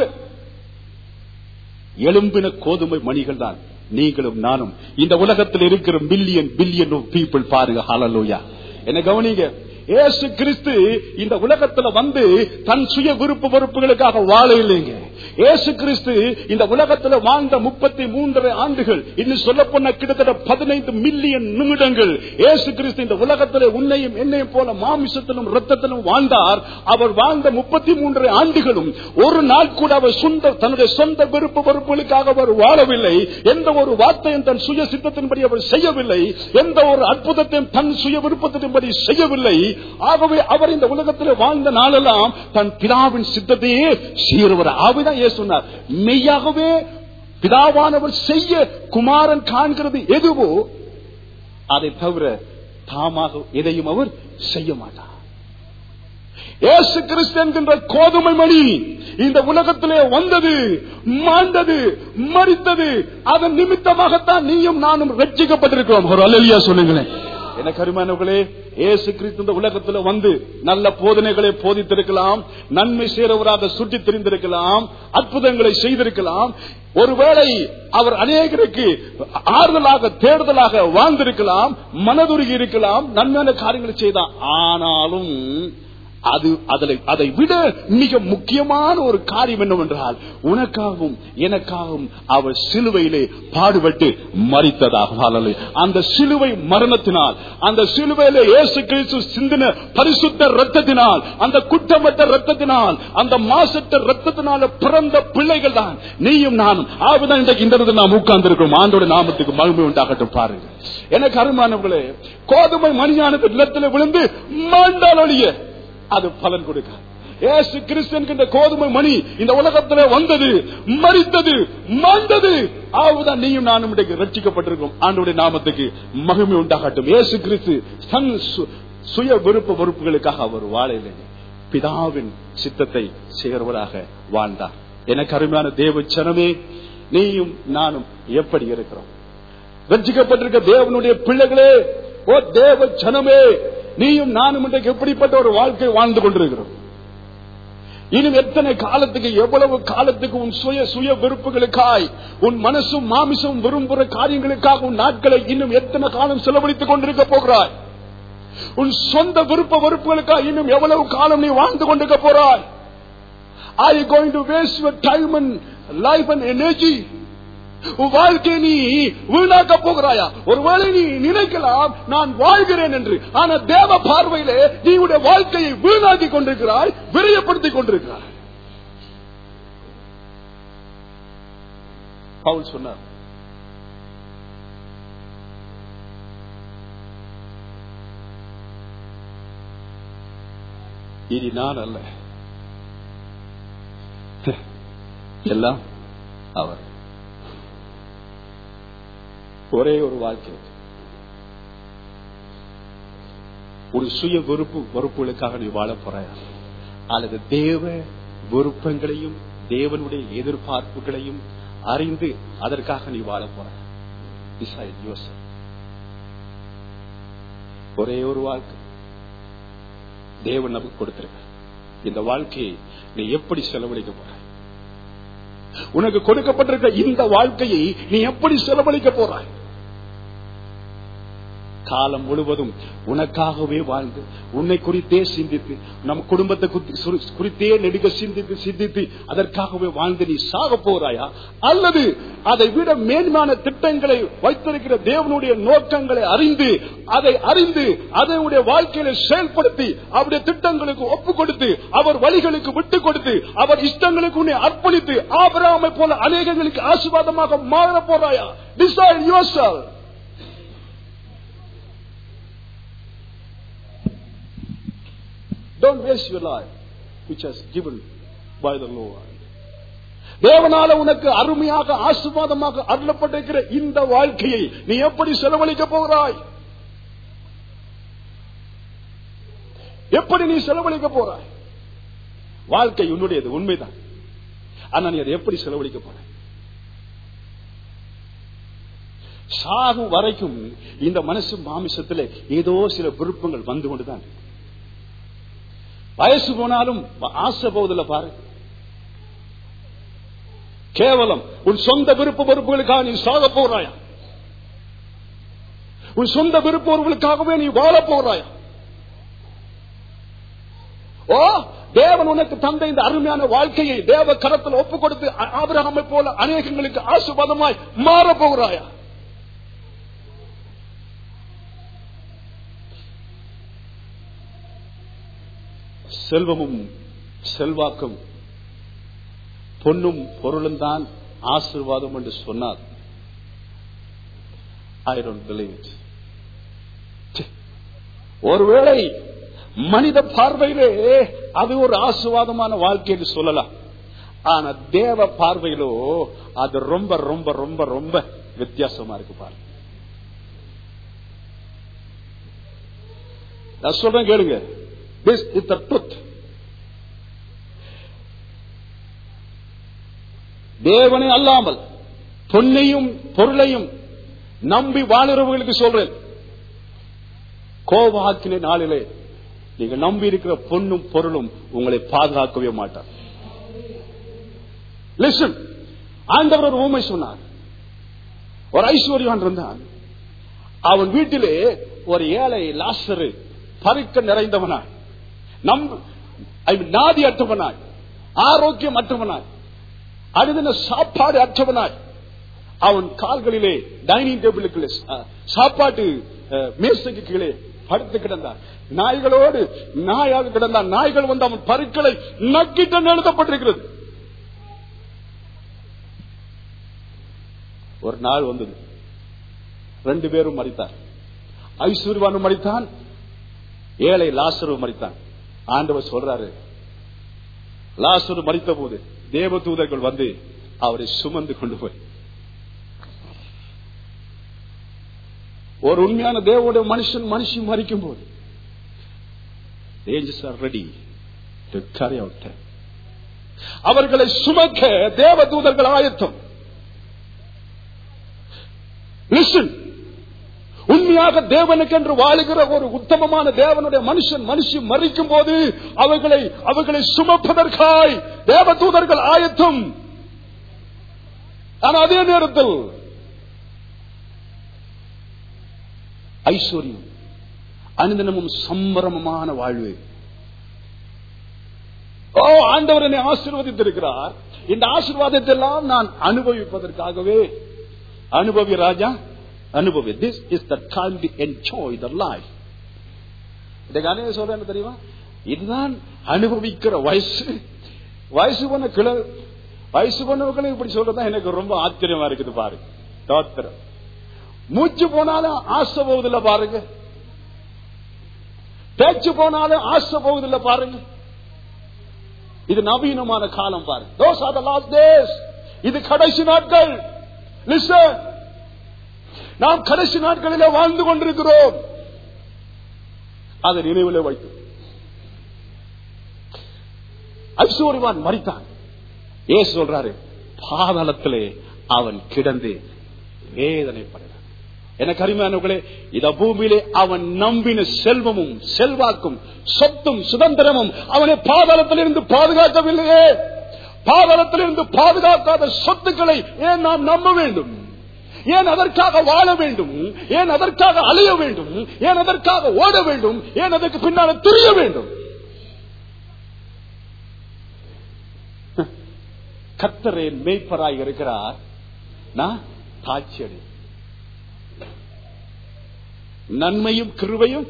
Speaker 1: எலும்பின கோதுமை மணிகள் தான் நீங்களும் நானும் இந்த உலகத்தில் இருக்கிற மில்லியன் பில்லியன் பீப்புள் பாருங்க ஹalleluya என்ன கவனிங்க இயேசு கிறிஸ்து இந்த உலகத்துல வந்து தன் சுய விருப்ப வெறுப்புகளுக்காக வாழ இல்லைங்க இயேசு கிறிஸ்து இந்த உலகத்துல வாழ்ந்த முப்பத்தி மூன்றரை ஆண்டுகள் இன்னும் சொல்ல போன கிட்டத்தட்ட பதினைந்து மில்லியன் நிமிடங்கள் இயேசு கிறிஸ்து இந்த உலகத்திலே உன்னையும் என்னையும் போல மாமிசத்திலும் ரத்தத்திலும் வாழ்ந்தார் அவர் வாழ்ந்த முப்பத்தி மூன்றரை ஆண்டுகளும் ஒரு நாள் கூட அவர் சொந்த தன்னுடைய சொந்த விருப்ப வெறுப்புகளுக்காக அவர் வாழவில்லை எந்த ஒரு வார்த்தையும் தன் சுய சித்தத்தின்படி அவர் செய்யவில்லை எந்த ஒரு அற்புதத்தையும் தன் சுய விருப்பத்தின்படி செய்யவில்லை ஆகவே அவர் இந்த உலகத்தில் வாழ்ந்த நாளெல்லாம் தன் பிதாவின் சித்தத்தையே செய்கிறவர் ஆவிதான் ஏன் சொன்னார் மெய்யாகவே பிதாவானவர் செய்ய குமாரன் காண்கிறது எதுவோ அதை தவிர தாமாக எதையும் அவர் செய்ய மாட்டார் இயேசு கிறிஸ்து என்கின்ற கோதுமை மணி இந்த உலகத்திலே வந்தது மாண்டது மறித்தது அதன் நிமித்தமாகத்தான் நீயும் நானும் ரட்சிக்கப்பட்டிருக்கிறோம் ஒரு அலலியா சொல்லுங்களேன் என கருமானவர்களே ஏசு கிறிஸ்து இந்த உலகத்துல வந்து நல்ல போதனைகளை போதித்திருக்கலாம் நன்மை செய்றவராக சுற்றி தெரிந்திருக்கலாம் அற்புதங்களை செய்திருக்கலாம் ஒருவேளை அவர் அநேகருக்கு ஆறுதலாக தேடுதலாக வாழ்ந்திருக்கலாம் மனதுருகி இருக்கலாம் நன்மையான காரியங்களை செய்தான் ஆனாலும் அது அதில் அதை விட மிக முக்கியமான ஒரு காரியம் என்னவென்றால் உனக்காகவும் எனக்காகவும் அவர் சிலுவையிலே பாடுபட்டு மறித்ததாக அந்த சிலுவை மரணத்தினால் அந்த சிலுவையிலே இயேசு கிறிஸ்து சிந்தின பரிசுத்த ரத்தத்தினால் அந்த குற்றமற்ற ரத்தத்தினால் அந்த மாசற்ற ரத்தத்தினால பிறந்த பிள்ளைகள் தான் நீயும் நானும் ஆகுதான் இன்றைக்கு இந்த இடத்துல நாம் உட்கார்ந்து இருக்கிறோம் ஆண்டோட நாமத்துக்கு மகிமை உண்டாகட்டும் பாருங்க எனக்கு அருமானவர்களே கோதுமை மணியானது நிலத்தில் விழுந்து மாண்டால் ஒழிய அது பலன் கொடுக்க ஏசு கிறிஸ்தன் கோதுமை மணி இந்த உலகத்திலே வந்தது மறித்தது மாண்டது ஆவுதான் நீயும் நானும் இன்றைக்கு ரட்சிக்கப்பட்டிருக்கோம் ஆண்டுடைய நாமத்துக்கு மகிமை உண்டாகட்டும் ஏசு கிறிஸ்து தன் சு- சுய விருப்ப வெறுப்புகளுக்காக அவர் வாழவில்லை பிதாவின் சித்தத்தை செய்கிறவராக வாழ்ந்தார் எனக்கு அருமையான தேவ சனமே நீயும் நானும் எப்படி இருக்கிறோம் ரட்சிக்கப்பட்டிருக்க தேவனுடைய பிள்ளைகளே ஓ தேவ ஜனமே நீயும் நானும் இன்றைக்கு எப்படிப்பட்ட ஒரு வாழ்க்கை வாழ்ந்து கொண்டிருக்கிறோம் இன்னும் எத்தனை காலத்துக்கு எவ்வளவு காலத்துக்கு உன் சுய சுய விருப்புகளுக்காய் உன் மனசும் மாமிசும் விரும்புகிற காரியங்களுக்காக உன் நாட்களை இன்னும் எத்தனை காலம் செலவழித்துக் கொண்டிருக்க போகிறாய் உன் சொந்த விருப்ப வெறுப்புகளுக்காக இன்னும் எவ்வளவு காலம் நீ வாழ்ந்து கொண்டிருக்க போறாய் Are you going to waste your time and life and energy? உன் வாழ்க்கையை நீ வீணாக்க போகிறாயா ஒருவேளை நீ நினைக்கலாம் நான் வாழ்கிறேன் என்று ஆனா தேவ பார்வையிலே நீ உடைய வாழ்க்கையை வீணாக்கி கொண்டிருக்கிறாய் விரையப்படுத்திக் கொண்டிருக்கிறாய் பவுல் சொன்னார் இனி நான் அல்ல எல்லாம் அவர் ஒரே ஒரு வாழ்க்கை ஒரு சுய வெறுப்பு வெறுப்புகளுக்காக நீ வாழ போறாயா அல்லது தேவ விருப்பங்களையும் தேவனுடைய எதிர்பார்ப்புகளையும் அறிந்து அதற்காக நீ வாழ போறாய் Decide yourself. ஒரே ஒரு வாழ்க்கை தேவன் நமக்கு கொடுத்திருக்க இந்த வாழ்க்கையை நீ எப்படி செலவழிக்க போறாய் உனக்கு கொடுக்கப்பட்டிருக்க இந்த வாழ்க்கையை நீ எப்படி செலவழிக்க போறாய் காலம் முழுவதும் உனக்காகவே வாழ்ந்து உன்னை குறித்தே சிந்தித்து நம் குடும்பத்தை குறித்து- சுரு- குறித்தே நெடுக சிந்தித்து சிந்தித்து அதற்காகவே வாழ்ந்து நீ சாக போறாயா அல்லது அதை விட மேன்மையான திட்டங்களை வைத்திருக்கிற தேவனுடைய நோக்கங்களை அறிந்து அதை அறிந்து அதனுடைய வாழ்க்கையில செயல்படுத்தி அவருடைய திட்டங்களுக்கு ஒப்பு கொடுத்து அவர் வழிகளுக்கு விட்டு கொடுத்து அவர் இஷ்டங்களுக்கு உன்னை அர்ப்பணித்து ஆபராமை போல அநேகங்களுக்கு ஆசீர்வாதமாக மாற போறாயா decide your Don't waste your life, which has given by the Lord. தேவனால உனக்கு அருமையாக ஆசீர்வாதமாக அருளப்பட்டிருக்கிற இந்த வாழ்க்கையை நீ எப்படி செலவழிக்க போகிறாய் எப்படி நீ செலவழிக்க போறாய் வாழ்க்கை உன்னுடையது உண்மைதான் ஆனா நீ அதை எப்படி செலவழிக்க போற சாகும் வரைக்கும் இந்த மனசு மாமிசத்துல ஏதோ சில விருப்பங்கள் வந்து கொண்டுதான் இருக்கு. வயசு போனாலும் ஆசை போவதில்ல பாரு கேவலம் உன் சொந்த விருப்ப வெறுப்புகளுக்காக நீ சாக போறாயா உன் சொந்த விருப்பவர்களுக்காகவே நீ வாழ போறாயா ஓ தேவன் உனக்கு தந்த இந்த அருமையான வாழ்க்கையை தேவ கரத்தில் ஒப்பு கொடுத்து ஆபிரகாமை போல அநேகங்களுக்கு ஆசுவாதமாய் மாற போகிறாயா செல்வமும் செல்வாக்கும் பொன்னும் பொருளும் தான் ஆசிர்வாதம் என்று சொன்னார் ஐ டோன்ட் பிலீவ் இட் ஒருவேளை மனித பார்வையிலே அது ஒரு ஆசுவாதமான வாழ்க்கை என்று சொல்லலாம் ஆனா தேவ பார்வையிலோ அது ரொம்ப ரொம்ப ரொம்ப ரொம்ப வித்தியாசமா இருக்கு பாருங்க நான் சொல்றேன் கேளுங்க திஸ் இஸ் த ட்ரூத் தேவனை அல்லாமல் பொன்னையும் பொருளையும் நம்பி வாழுறவர்களுக்கு சொல்றேன் கோபாக்கின நாளிலே நீங்க நம்பி இருக்கிற பொண்ணும் பொருளும் உங்களை பாதுகாக்கவே மாட்டார் லிசன் ஆண்டவர் ஒரு ஊமை சொன்னார் ஒரு ஐஸ்வர்யான் இருந்தான் அவன் வீட்டிலே ஒரு ஏழை லாசரு பருக்க நிறைந்தவனாய் நம்ப I mean, நாதி அற்றவனாய் ஆரோக்கியம் அற்றவனாய் அழுதின சாப்பாடு அற்றவனாய் அவன் கால்களிலே டைனிங் டேபிளுக்கு சாப்பாட்டு அஹ், மேசைக்கு கீழே படுத்து கிடந்தான் நாய்களோடு நாயாக கிடந்தான் நாய்கள் வந்து அவன் பருக்களை நக்கிட்டு எழுதப்பட்டிருக்கிறது ஒரு நாள் வந்தது ரெண்டு பேரும் மறித்தார் ஐஸ்வர்வானும் மறித்தான் ஏழை லாசரும் மறித்தான் ஆண்டவர் சொல்றாரு லாசரு மறித்த போது தேவதூதர்கள் வந்து அவரை சுமந்து கொண்டு போய் ஒரு உண்மையான தேவனுடைய மனுஷன் மனுஷி மறிக்கும் போது angels are ready to carry out them. அவர்களை சுமக்க தேவதூதர்கள் ஆயத்தம் லிசன் உண்மையாக தேவனுக்கு என்று வாழுகிற ஒரு உத்தமமான தேவனுடைய மனுஷன் மனுஷி மறிக்கும் போது அவர்களை அவர்களை சுமப்பதற்காய் தேவதூதர்கள் ஆயத்தம் ஆனா அதே நேரத்தில் ஐஸ்வர்யம் அனுதினமும் சம்பரமமான வாழ்வு ஓ ஆண்டவர் என்னை ஆசீர்வதித்திருக்கிறார் இந்த ஆசீர்வாதத்தை எல்லாம் நான் அனுபவிப்பதற்காகவே அனுபவி ராஜா அனுபவி this is the time to enjoy the life இதுக்கு அநேக சொல்றேன் தெரியுமா இதுதான் அனுபவிக்கிற வயசு வயசு பண்ண கிள வயசு பண்ணவங்களும் இப்படி சொல்றதா எனக்கு ரொம்ப ஆச்சரியமா இருக்குது பாருங்க தோத்திரம் மூச்சு போனாலும் ஆசை போகுதில்ல பாருங்க பேச்சு போனாலும் ஆசை போகுதில்ல பாருங்க இது நவீனமான காலம் பாருங்க Those are the last days. இது கடைசி நாட்கள் Listen. நாம் கடைசி நாட்களிலே வாழ்ந்து கொண்டிருக்கிறோம் அதை நினைவில் வைத்து ஐஸ்வர்யவான் மறித்தான் ஏ சொல்றாரு பாதாளத்திலே அவன் கிடந்து வேதனைப்படுகிறான் எனக்கு அருமையானவர்களே இத பூமியிலே அவன் நம்பின செல்வமும் செல்வாக்கும் சொத்தும் சுதந்திரமும் அவனை பாதாளத்திலிருந்து பாதுகாக்கவில்லையே பாதாளத்திலிருந்து பாதுகாக்காத சொத்துக்களை ஏன் நாம் நம்ப வேண்டும் ஏன் அதற்காக வாழ வேண்டும் ஏன் அதற்காக அழிய வேண்டும் ஏன் அதற்காக ஓட வேண்டும் ஏன் அதற்கு பின்னால தெரிய வேண்டும் கத்தரே மேய்ப்பராய் இருக்கிறார் நான் தாட்சியடி நன்மையும் கிருவையும்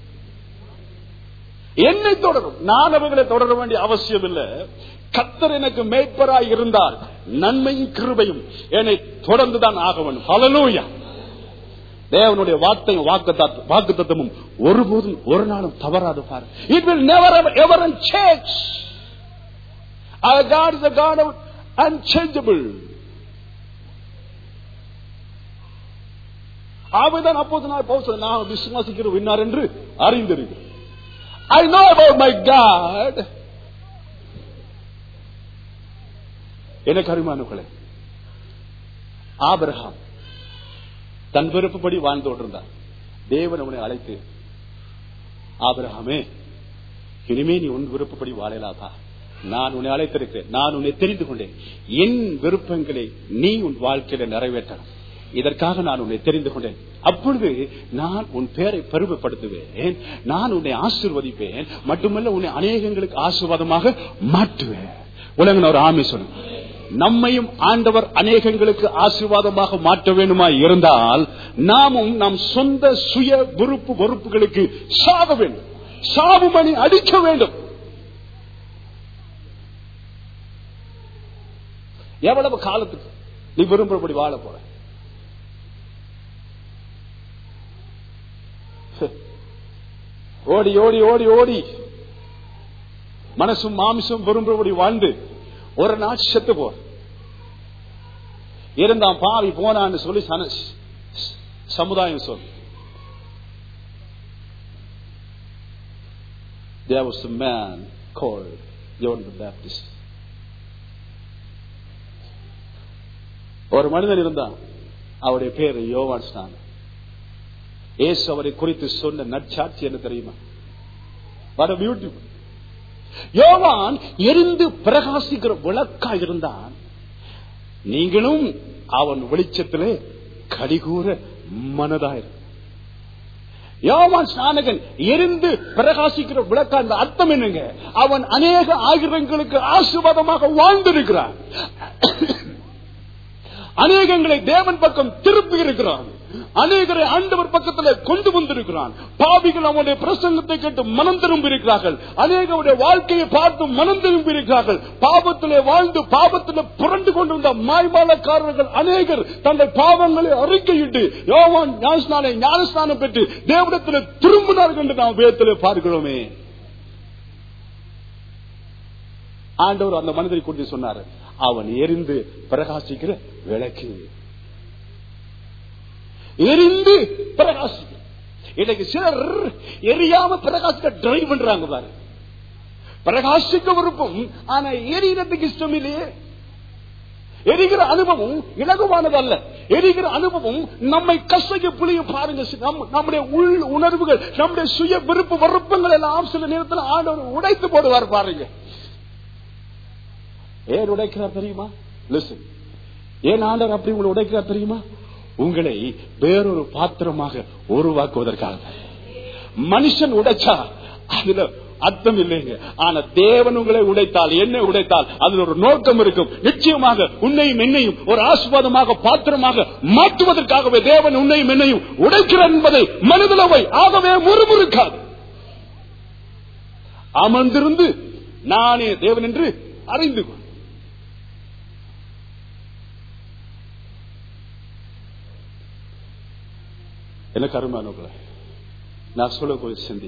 Speaker 1: என்னை தொடரும் நான் அவர்களை தொடர வேண்டிய அவசியம் இல்லை கத்தர் எனக்கு மேய்ப்பராய் இருந்தால் நன்மையும் கிருபையும் என்னை தொடர்ந்துதான் ஆக வேண்டும் ஹalleluya தேவனுடைய வார்த்தையும் வாக்கு வாக்கு தத்துவமும் ஒருபோதும் ஒரு நாளும் தவறாது பாரு it will never ever change Our God is a God of unchangeable. ஆவைதான் அப்போது நான் பவுல் நான் விசுவாசிக்கிற விண்ணார் என்று அறிந்திருக்கு I know about my God எனக்கு அருமானுக்களே ஆபிரகாம் தன் விருப்பப்படி வாழ்ந்து கொண்டிருந்தார் தேவன் அவனை அழைத்து ஆபிரகாமே இனிமே நீ உன் விருப்பப்படி வாழலாதா நான் உன்னை அழைத்திருக்கிறேன் நான் உன்னை தெரிந்து கொண்டேன் என் விருப்பங்களை நீ உன் வாழ்க்கையில நிறைவேற்றணும் இதற்காக நான் உன்னை தெரிந்து கொண்டேன் அப்பொழுது நான் உன் பேரை பெருமைப்படுத்துவேன் நான் உன்னை ஆசிர்வதிப்பேன் மட்டுமல்ல உன்னை அநேகங்களுக்கு ஆசீர்வாதமாக மாற்றுவேன் உலகம் ஒரு ஆமை சொல்லும் நம்மையும் ஆண்டவர் அநேகங்களுக்கு ஆசீர்வாதமாக மாற்ற வேண்டுமா இருந்தால் நாமும் நம் சொந்த சுய விருப்பு வெறுப்புகளுக்கு சாக வேண்டும் சாவு மணி அடிக்க வேண்டும் எவ்வளவு காலத்துக்கு நீ விரும்பும்படி வாழ போற ஓடி ஓடி ஓடி ஓடி மனசும் மாமிசும் விரும்பும்படி வாழ்ந்து ஒரு நாள் செத்து போ இருந்தான் பாவி போனான்னு சொல்லி சன- சமுதாயம் சொல் There was a man called John the Baptist. ஒரு மனிதன் இருந்தான் அவருடைய பேரு யோவான் ஸ்நான் ஏசு அவரை குறித்து சொன்ன நற்சாட்சி என்ன தெரியுமா வர பியூட்டிஃபுல் யோவான் எரிந்து பிரகாசிக்கிற விளக்கா இருந்தான் நீங்களும் அவன் வெளிச்சத்திலே கடிகூற மனதாயிரு யோவான் ஸ்நானகன் எரிந்து பிரகாசிக்கிற விளக்கா அந்த அர்த்தம் என்னங்க அவன் அநேக ஆயிரங்களுக்கு ஆசீர்வாதமாக வாழ்ந்திருக்கிறான் அநேகங்களை தேவன் பக்கம் திருப்பி இருக்கிறான் அநேகரை ஆண்டவர் பக்கத்தில் கொண்டு வந்திருக்கிறான் பாவிகள் அவனுடைய பிரசங்கத்தை கேட்டு மனம் திரும்பி இருக்கிறார்கள் அநேகருடைய வாழ்க்கையை பார்த்து மனம் திரும்பி இருக்கிறார்கள் பாவத்திலே வாழ்ந்து பாவத்திலே புரண்டு கொண்டிருந்த மாய்மாலக்காரர்கள் அநேகர் தங்கள் பாவங்களை அறிக்கையிட்டு யோவான் ஞானஸ்நானை ஞானஸ்நானம் பெற்று தேவனத்தில் திரும்பினார்கள் என்று நாம் வேதத்திலே பார்க்கிறோமே ஆண்டவர் அந்த மனிதரை குறித்து சொன்னார் அவன் எரிந்து பிரகாசிக்கிற விளக்கு எரிந்து பிரகாசிக்க இன்னைக்கு சிலர் எரியாம பிரகாசிக்க டிரைவ் பண்றாங்க பாரு பிரகாசிக்க விருப்பம் ஆனா எரியறதுக்கு இஷ்டம் இல்லையே எரிகிற அனுபவம் இலகுவானது அல்ல எரிகிற அனுபவம் நம்மை கசைய புளிய பாருங்க நம்ம- நம்முடைய உள் உணர்வுகள் நம்முடைய சுய விருப்பு விருப்பங்கள் எல்லாம் சில நேரத்தில் ஆண்டவர் உடைத்து போடுவார் பாருங்க ஏன் உடைக்கிறார் தெரியுமா லிசன் ஏன் ஆண்டவர் அப்படி உங்களை உடைக்கிறார் தெரியுமா உங்களை வேறொரு பாத்திரமாக உருவாக்குவதற்காக மனுஷன் உடைச்சா அதுல அர்த்தம் இல்லைங்க ஆனா தேவன் உங்களை உடைத்தால் என்ன உடைத்தால் அதில் ஒரு நோக்கம் இருக்கும் நிச்சயமாக உன்னையும் என்னையும் ஒரு ஆசிர்வாதமாக பாத்திரமாக மாற்றுவதற்காகவே தேவன் உன்னையும் என்னையும் உடைக்கிறார் என்பதை மனிதனவை ஆகவே முறுமுறுக்காது அமர்ந்திருந்து நானே தேவன் என்று அறிந்து கொள் எனக்கு அருமானவர்களே நான் சொல்லக்கூடிய சிந்தி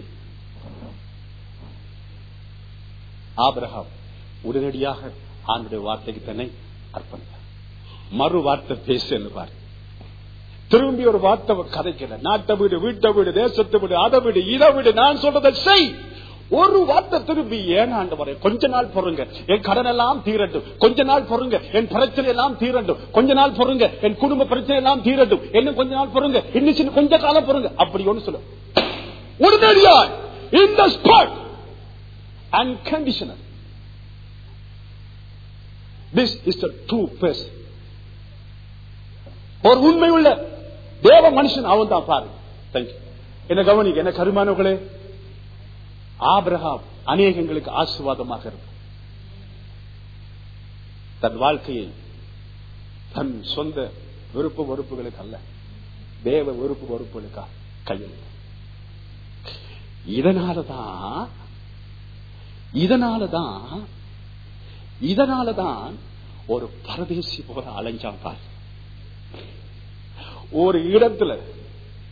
Speaker 1: ஆபிரகாம் உடனடியாக ஆண்டுடைய வார்த்தைக்கு தன்னை அர்ப்பணித்தார் மறு வார்த்தை பேசு என்று பாரு திரும்பி ஒரு வார்த்தை கதைக்கல நாட்டை வீடு வீட்டை வீடு தேசத்தை வீடு அதை வீடு இதை வீடு நான் சொல்றதை செய் ஒரு வார்த்தை திரும்பி ஏன் ஆண்டவரே கொஞ்ச நாள் பொறுங்க என் கடன் எல்லாம் தீரட்டும் கொஞ்ச நாள் பொறுங்க என் பிரச்சனை எல்லாம் தீரட்டும் கொஞ்ச நாள் பொறுங்க என் குடும்ப பிரச்சனை எல்லாம் தீரட்டும் இன்னும் கொஞ்ச நாள் பொறுங்க இன்னும் சின்ன கொஞ்ச காலம் பொறுங்க அப்படி ஒண்ணு சொல்லு உடனடியாய் இந்த spot unconditional. This is the true person. ஒரு உண்மை உள்ள தேவ மனுஷன் அவன் தான் பாரு தேங்க்யூ என்ன கவனிக்க என்ன கருமானவர்களே ஆபிரகாம் அநேகங்களுக்கு ஆசீர்வாதமாக இருக்கும் தன் வாழ்க்கையை தன் சொந்த விருப்பு வெறுப்புகளுக்கு அல்ல தேவ விருப்பு வெறுப்புகளுக்காக கையில் இதனாலதான் இதனாலதான் இதனாலதான் ஒரு பரதேசி போல அலைஞ்சான் பாரு ஒரு இடத்துல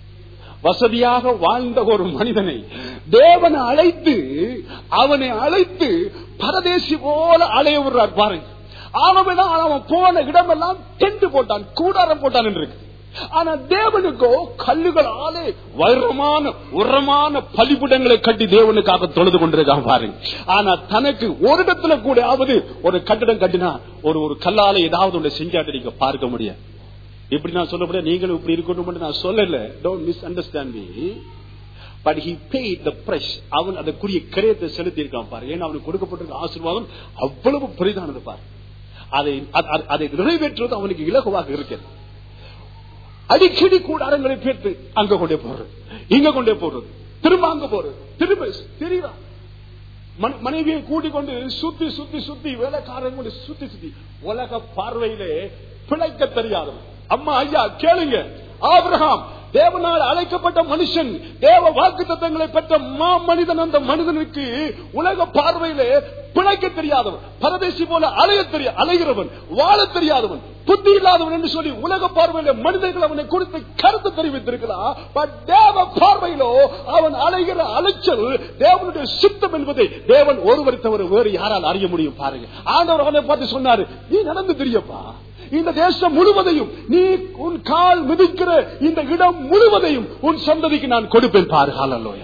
Speaker 1: வசதியாக வாழ்ந்த ஒரு மனிதனை தேவனை அழைத்து அவனை அழைத்து பரதேசி போல அலைய விடுறார் பாருங்க அவன் அவன் போன இடமெல்லாம் டென்ட் போட்டான் கூடாரம் போட்டான் என்று இருக்கு ஆனா தேவனுக்கோ கல்லுகளாலே வைரமான உரமான பலிபுடங்களை கட்டி தேவனுக்காக தொழுது கொண்டிருக்கான் பாருங்க ஆனா தனக்கு ஒரு இடத்துல கூட ஆவது ஒரு கட்டிடம் கட்டினா ஒரு ஒரு கல்லால ஏதாவது ஒன்று செஞ்சாட்டு நீங்க பார்க்க முடியாது இப்படி நான் சொல்லப்பட நீங்களும் இப்படி இருக்கணும் நான் சொல்லல don't misunderstand me but he paid the price அவன் அதற்குரிய கிரயத்தை செலுத்தி இருக்கான் பாரு ஏன்னா அவனுக்கு கொடுக்கப்பட்டிருக்க ஆசீர்வாதம் அவ்வளவு பெரிதானது பாரு அதை அ- அ- அதை நிறைவேற்றுவது அவனுக்கு இலகுவாக இருக்கிறது அடிக்கடி கூடாரங்களை பேர்த்து அங்க கொண்டே போறது இங்க கொண்டே போறது திரும்ப அங்க போறது திரும்ப தெரியுதா மன- மனைவியை கூட்டிக் கொண்டு சுத்தி சுத்தி சுத்தி வேலைக்காரன் கொண்டு சுத்தி சுத்தி உலக பார்வையிலே பிழைக்க தெரியாதவன் அம்மா ஐயா கேளுங்க ஆபிரகாம் தேவனால் அழைக்கப்பட்ட மனுஷன் தேவ வாக்கு தத்தங்களை பெற்ற மா மனிதன் அந்த மனிதனுக்கு உலக பார்வையிலே பிழைக்க தெரியாதவன் பரதேசி போல அலைய தெரிய அலைகிறவன் வாழ தெரியாதவன் புத்தி இல்லாதவன் என்று சொல்லி உலக பார்வையில மனிதர்கள் அவனை குறித்து கருத்து தெரிவித்திருக்கலாம் பட் தேவ பார்வையிலோ அவன் அலைகிற அலைச்சல் தேவனுடைய சித்தம் என்பதை தேவன் ஒருவரை தவிர வேறு யாரால் அறிய முடியும் பாருங்க ஆண்டவர் அவனை பார்த்து சொன்னாரு நீ நடந்து தெரியப்பா இந்த தேசம் முழுவதையும் நீ உன் கால் மிதிக்கிற இந்த இடம் முழுவதையும் உன் சந்ததிக்கு நான் கொடுப்பேன் பாரு ஹalleluya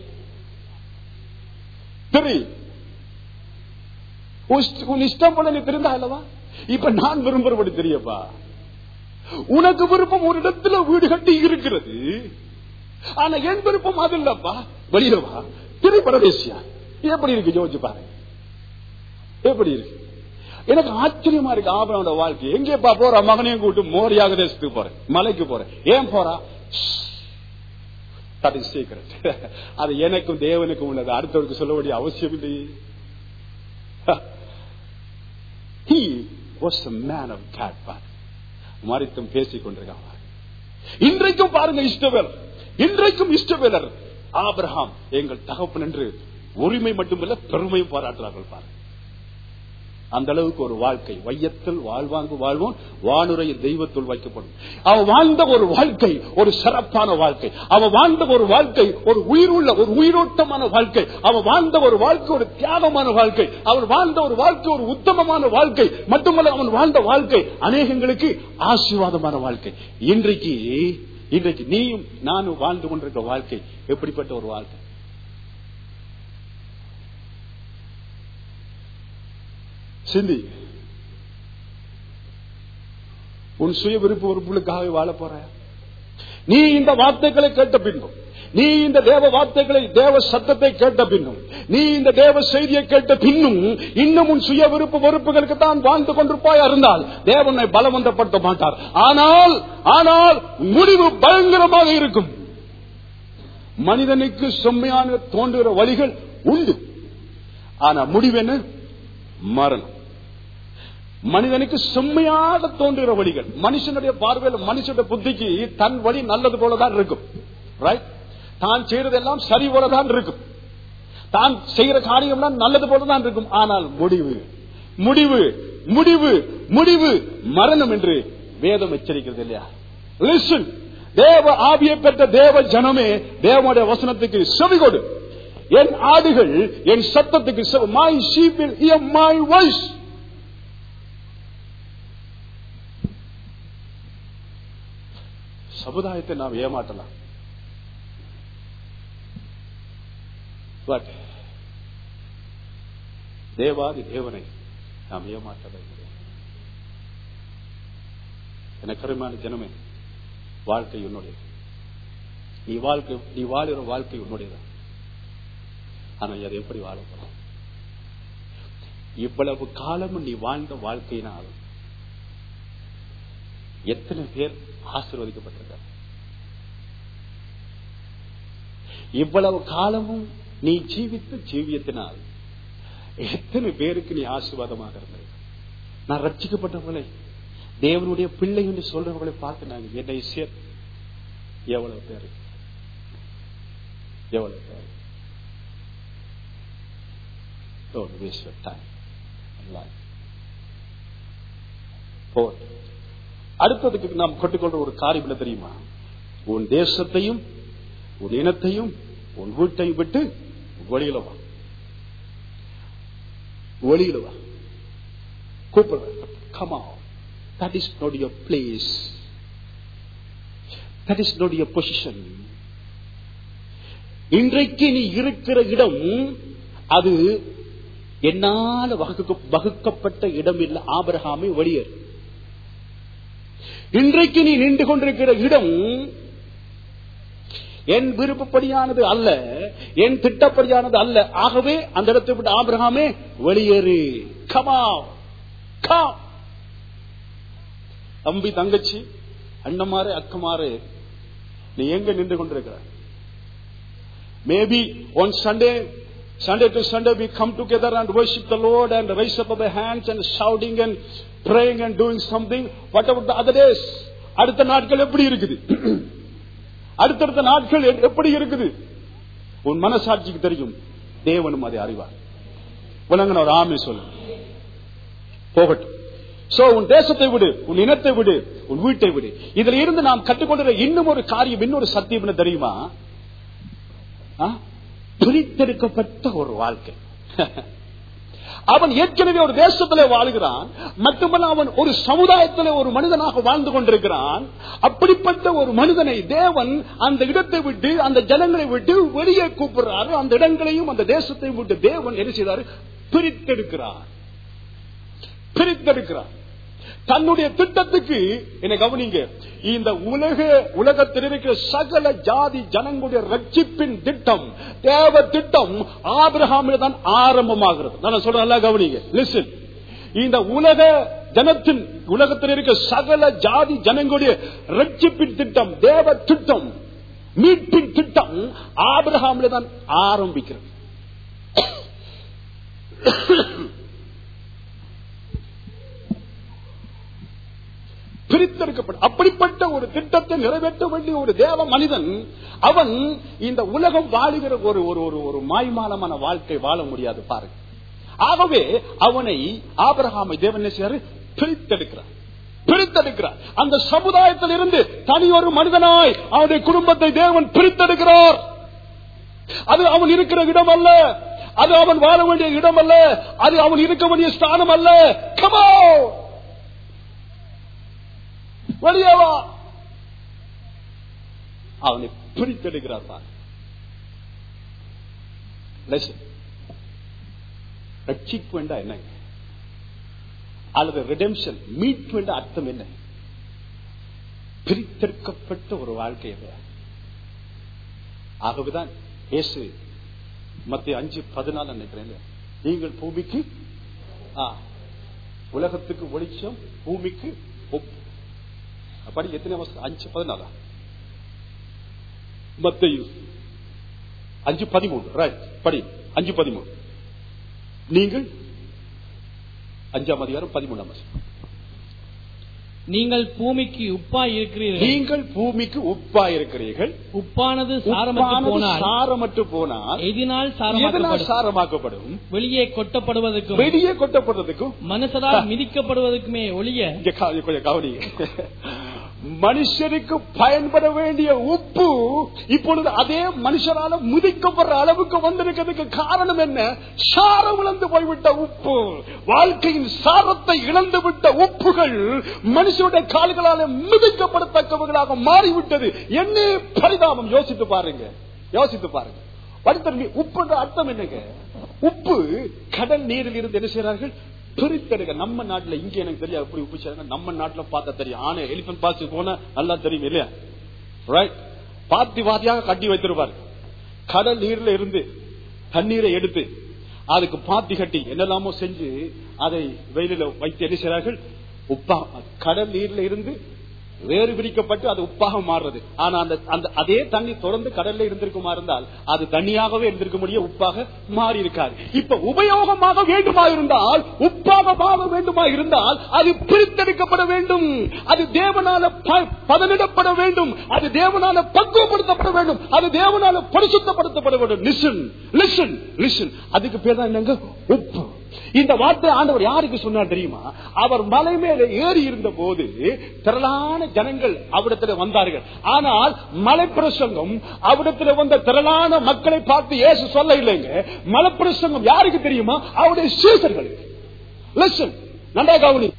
Speaker 1: சரி உஸ்- உன் இஷ்டம் போல நீ தெரிந்தா அல்லவா இப்ப நான் விரும்புறபடி தெரியப்பா உனக்கு விருப்பம் ஒரு இடத்துல வீடு கட்டி இருக்கிறது ஆனா என் விருப்பம் அது இல்லப்பா வெளியில வா திரு பரதேசியா எப்படி இருக்கு யோசிச்சு பாரு எப்படி இருக்கு எனக்கு ஆச்சரியமா இருக்கு ஆபரோட வாழ்க்கை எங்கேப்பா போற மகனையும் கூட்டு மோரியாக தேசத்துக்கு போறேன் மலைக்கு போறேன் ஏன் போறா தட் இஸ் சீக்கிரட் அது எனக்கும் தேவனுக்கும் உள்ளது அடுத்தவருக்கு சொல்ல வேண்டிய அவசியம் இல்லையே he was a man of God பாரு. மறித்தும் பேசிக் கொண்டிருக்கான் இன்றைக்கும் பாருங்க இஷ்டவேலர் இன்றைக்கும் இஷ்டவேலர் ஆபிரகாம் எங்கள் தகப்பன் என்று உரிமை மட்டுமல்ல பெருமையும் பாராட்டுறார்கள் பாருங்க அந்த அளவுக்கு ஒரு வாழ்க்கை வையத்தில் வாழ்வாங்கு வாழ்வோம் வானுரைய தெய்வத்துள் வைக்கப்படும் அவன் வாழ்ந்த ஒரு வாழ்க்கை ஒரு சிறப்பான வாழ்க்கை அவன் வாழ்ந்த ஒரு வாழ்க்கை ஒரு உயிருள்ள ஒரு உயிரோட்டமான வாழ்க்கை அவன் வாழ்ந்த ஒரு வாழ்க்கை ஒரு தியாகமான வாழ்க்கை அவன் வாழ்ந்த ஒரு வாழ்க்கை ஒரு உத்தமமான வாழ்க்கை மட்டுமல்ல அவன் வாழ்ந்த வாழ்க்கை அநேகங்களுக்கு ஆசீர்வாதமான வாழ்க்கை இன்றைக்கு இன்றைக்கு நீயும் நானும் வாழ்ந்து கொண்டிருக்க வாழ்க்கை எப்படிப்பட்ட ஒரு வாழ்க்கை சிந்தி உன் சுய விருப்பு உறுப்புகளுக்காக வாழ போற நீ இந்த வார்த்தைகளை கேட்ட பின்னும் நீ இந்த தேவ வார்த்தைகளை தேவ சத்தத்தை கேட்ட பின்னும் நீ இந்த தேவ செய்தியை கேட்ட பின்னும் இன்னும் உன் சுய விருப்பு வெறுப்புகளுக்கு தான் வாழ்ந்து கொண்டிருப்பாய் இருந்தால் தேவனை பலவந்தப்படுத்த மாட்டார் ஆனால் ஆனால் முடிவு பயங்கரமாக இருக்கும் மனிதனுக்கு செம்மையான தோன்றுகிற வழிகள் உண்டு ஆனா முடிவு என்ன மரணம் மனிதனுக்கு செம்மையாக தோன்றுகிற வழிகள் மனுஷனுடைய பார்வையில் மனுஷனுடைய புத்திக்கு தன் வழி நல்லது போலதான் இருக்கும் ரைட் தான் செய்யறதெல்லாம் சரி போலதான் இருக்கும் தான் செய்யற காரியம்லாம் நல்லது போலதான் இருக்கும் ஆனால் முடிவு முடிவு முடிவு முடிவு மரணம் என்று வேதம் எச்சரிக்கிறது இல்லையா லிசன் தேவ ஆவியை பெற்ற தேவ ஜனமே தேவனுடைய வசனத்துக்கு செவி கொடு என் ஆடுகள் என் சத்தத்துக்கு மை ஷீப்பில் மை வாய்ஸ் சமுதாயத்தை நாம் ஏமாற்றலாம் பட் தேவாதி தேவனை நாம் ஏமாற்றவே முடியாது எனக்கு அருமையான ஜனமே வாழ்க்கை உன்னுடையது நீ வாழ்க்கை நீ வாழுற வாழ்க்கை உன்னுடையதான் ஆனா அதை எப்படி வாழ போறோம் இவ்வளவு காலமும் நீ வாழ்ந்த வாழ்க்கையினால் எத்தனை பேர் ஆசீர்வதிக்கப்பட்டிருக்க இவ்வளவு காலமும் நீ ஜீவித்த ஜீவியத்தினால் எத்தனை பேருக்கு நீ ஆசீர்வாதமாக இருந்திருக்க நான் ரட்சிக்கப்பட்டவர்களை தேவனுடைய பிள்ளை என்று சொல்றவர்களை பார்த்து நாங்கள் என்னை சேர் எவ்வளவு பேர் எவ்வளவு பேர் Don't waste your time in life. போதும் அடுத்ததுக்கு நாம் கட்டுக்கொள்ற ஒரு காரியம் என்ன தெரியுமா உன் தேசத்தையும் உன் இனத்தையும் உன் வீட்டையும் விட்டு வெளியில வா வெளியில வா கூப்பிடுற கமா that is not your place that is not your position இன்றைக்கு நீ இருக்கிற இடம் அது என்னால வகுக்க- வகுக்கப்பட்ட இடம் இல்லை ஆபரகாமை வெளியேறு இன்றைக்கு நீ நின்று கொண்டிருக்கிற இடம் என் விருப்பப்படியானது அல்ல என் திட்டப்படியானது அல்ல ஆகவே அந்த இடத்தை விட்டு ஆபிரகாமே வெளியேறு கமா கம் தம்பி தங்கச்சி அண்ணமாறு அக்கமாறு நீ எங்க நின்று கொண்டிருக்கிறாய் Maybe on Sunday, Sunday to Sunday we come together and worship the Lord and raise up our hands and shouting and praying and doing something. What about the other days? அடுத்த நாட்கள் எப்படி இருக்குது அடுத்தடுத்த நாட்கள் எ- எப்படி இருக்குது உன் மனசாட்சிக்கு தெரியும் தேவனும் அதை அறிவார் உனங்க ஒரு ஆமை சொல்லு போகட்டும் சோ உன் தேசத்தை விடு உன் இனத்தை விடு உன் வீட்டை விடு இதுல இருந்து நாம் கற்றுக்கொண்ட இன்னும் ஒரு காரியம் இன்னொரு சத்தியம் என்ன தெரியுமா ஆ? பிரித்தெடுக்கப்பட்ட ஒரு வாழ்க்கை அவன் ஏற்கனவே ஒரு தேசத்திலே வாழ்கிறான் மட்டுமல்ல அவன் ஒரு சமுதாயத்திலே ஒரு மனிதனாக வாழ்ந்து கொண்டிருக்கிறான் அப்படிப்பட்ட ஒரு மனிதனை தேவன் அந்த இடத்தை விட்டு அந்த ஜனங்களை விட்டு வெளியே கூப்பிடுறாரு அந்த இடங்களையும் அந்த தேசத்தையும் விட்டு தேவன் என்ன செய்தாரு பிரித்தெடுக்கிறார் பிரித்தெடுக்கிறார் தன்னுடைய திட்டத்துக்கு என்ன கவனிங்க இந்த உலக உலகத்தில் இருக்கிற சகல ஜாதி ஜனங்களுடைய ரட்சிப்பின் திட்டம் தேவ திட்டம் ஆபிரகாமில் தான் ஆரம்பமாகிறது நான் சொல்றேன் நல்லா கவனிங்க லிசன் இந்த உலக ஜனத்தின் உலகத்தில் இருக்கிற சகல ஜாதி ஜனங்களுடைய ரட்சிப்பின் திட்டம் தேவ திட்டம் மீட்பின் திட்டம் ஆபிரகாமில் தான் ஆரம்பிக்கிறது பிரித்தெடுக்கப்பட்ட அப்படிப்பட்ட ஒரு திட்டத்தை நிறைவேற்ற வேண்டிய ஒரு தேவ மனிதன் அவன் இந்த உலகம் வாழுகிற ஒரு ஒரு ஒரு ஒரு மாய்மாலமான வாழ்க்கை வாழ முடியாது பாருங்க ஆகவே அவனை ஆபிரகாமை தேவன் என்ன செய்யறாரு? பிரித்தெடுக்கிறார் பிரித்தெடுக்கிறார் அந்த சமுதாயத்தில் இருந்து தனி ஒரு மனிதனாய் அவனுடைய குடும்பத்தை தேவன் பிரித்தெடுக்கிறார் அது அவன் இருக்கிற இடம் அல்ல அது அவன் வாழ வேண்டிய இடம் அல்ல அது அவன் இருக்க வேண்டிய ஸ்தானம் அல்ல கமோ வெளியே வா அவனை பிரித்தெடுக்கிறார் பார் Listen. ரட்சிப்பு என்றா என்னங்க அல்லது ரிடெம்ஷன் மீட்பு என்ற அர்த்தம் என்ன பிரித்தெடுக்கப்பட்ட ஒரு வாழ்க்கை அது ஆகவேதான் இயேசு மத்திய அஞ்சு பதினாலு நினைக்கிறேன் இல்லையா? நீங்கள் பூமிக்கு ஆ, உலகத்துக்கு வெளிச்சம் பூமிக்கு ஒப்பு படி எத்தனை வருஷம் அஞ்சு பதினாலா மத்தையு அஞ்சு பதிமூணு ரைட் படி அஞ்சு பதிமூணு நீங்கள் அஞ்சாம் அதிகாரம் பதிமூணாம் வருஷம்
Speaker 2: நீங்கள் பூமிக்கு உப்பாய் இருக்கிறீர்கள்
Speaker 1: நீங்கள் பூமிக்கு உப்பா இருக்கிறீர்கள்
Speaker 2: உப்பானது சாரமற்று
Speaker 1: உப்பானது
Speaker 2: போனால்
Speaker 1: சாரமற்று போனால்
Speaker 2: எதினால்
Speaker 1: எதனால்
Speaker 2: சாரமாக்கப்படும்
Speaker 1: சாரமாக்கப்படும்
Speaker 2: வெளியே கொட்டப்படுவதற்கும்
Speaker 1: வெளியே கொட்டப்படுறதுக்கும்
Speaker 2: மனசரால் மிதிக்கப்படுவதற்குமே ஒழிய
Speaker 1: இங்க கா- கொஞ்சம் கவனிங்க மனுஷருக்கு பயன்பட வேண்டிய உப்பு இப்பொழுது அதே மனுஷரால முதிக்கப்படுற அளவுக்கு வந்திருக்கிறதுக்கு காரணம் என்ன சாரம் இழந்து போய்விட்ட உப்பு வாழ்க்கையின் சாரத்தை இழந்து விட்ட உப்புகள் மனுஷனுடைய கால்களால மிதிக்கப்படத்தக்கவர்களாக மாறிவிட்டது என்ன பரிதாபம் யோசித்து பாருங்க யோசித்து பாருங்க வழித்தன்மை உப்புன்ற அர்த்தம் என்னங்க உப்பு கடல் நீரில் இருந்து என்ன செய்யறார்கள் பிரித்தெடுக்க நம்ம நாட்டுல இங்க எனக்கு தெரியாது எப்படி உப்பு செய்றாங்க நம்ம நாட்டுல பார்த்தா தெரியும் ஆனா எலிபென்ட் பால்ஸ் போனா நல்லா தெரியும் இல்லையா ரைட் பாத்தி வாத்தியாக கட்டி வைத்திருப்பார் கடல் நீர்ல இருந்து தண்ணீரை எடுத்து அதுக்கு பாத்தி கட்டி என்னெல்லாமோ செஞ்சு அதை வெயிலில் வைத்து என்ன செய்றார்கள் உப்பா கடல் நீர்ல இருந்து வேறு பிரிக்கப்பட்டு அது உப்பாக மாறுறது ஆனா அந்த அந்த அதே தண்ணி தொடர்ந்து கடல்ல இருந்திருக்குமா இருந்தால் அது தண்ணியாகவே இருந்திருக்க முடியும் உப்பாக மாறி இருக்காது இப்ப உபயோகமாக வேண்டுமா இருந்தால் உப்பாக மாற வேண்டுமா இருந்தால் அது பிரித்தெடுக்கப்பட வேண்டும் அது தேவனால ப- பதனிடப்பட வேண்டும் அது தேவனால பக்குவப்படுத்தப்பட வேண்டும் அது தேவனால பரிசுத்தப்படுத்தப்பட வேண்டும் லிசன் லிசன் லிசன் அதுக்கு பேர் தான் என்னங்க உப்பு இந்த வார்த்தை ஆண்டவர் யாருக்கு சொன்னார் தெரியுமா அவர் மலை மேல ஏறி இருந்த போது திரளான ஜனங்கள் அவிடத்தில் வந்தார்கள் ஆனால் மலை பிரசங்கம் அவிடத்தில் வந்த திரளான மக்களை பார்த்து இயேசு சொல்ல இல்லைங்க மலை பிரசங்கம் யாருக்கு தெரியுமா அவருடைய சீசர்களுக்கு Listen, நன்றாக கவனி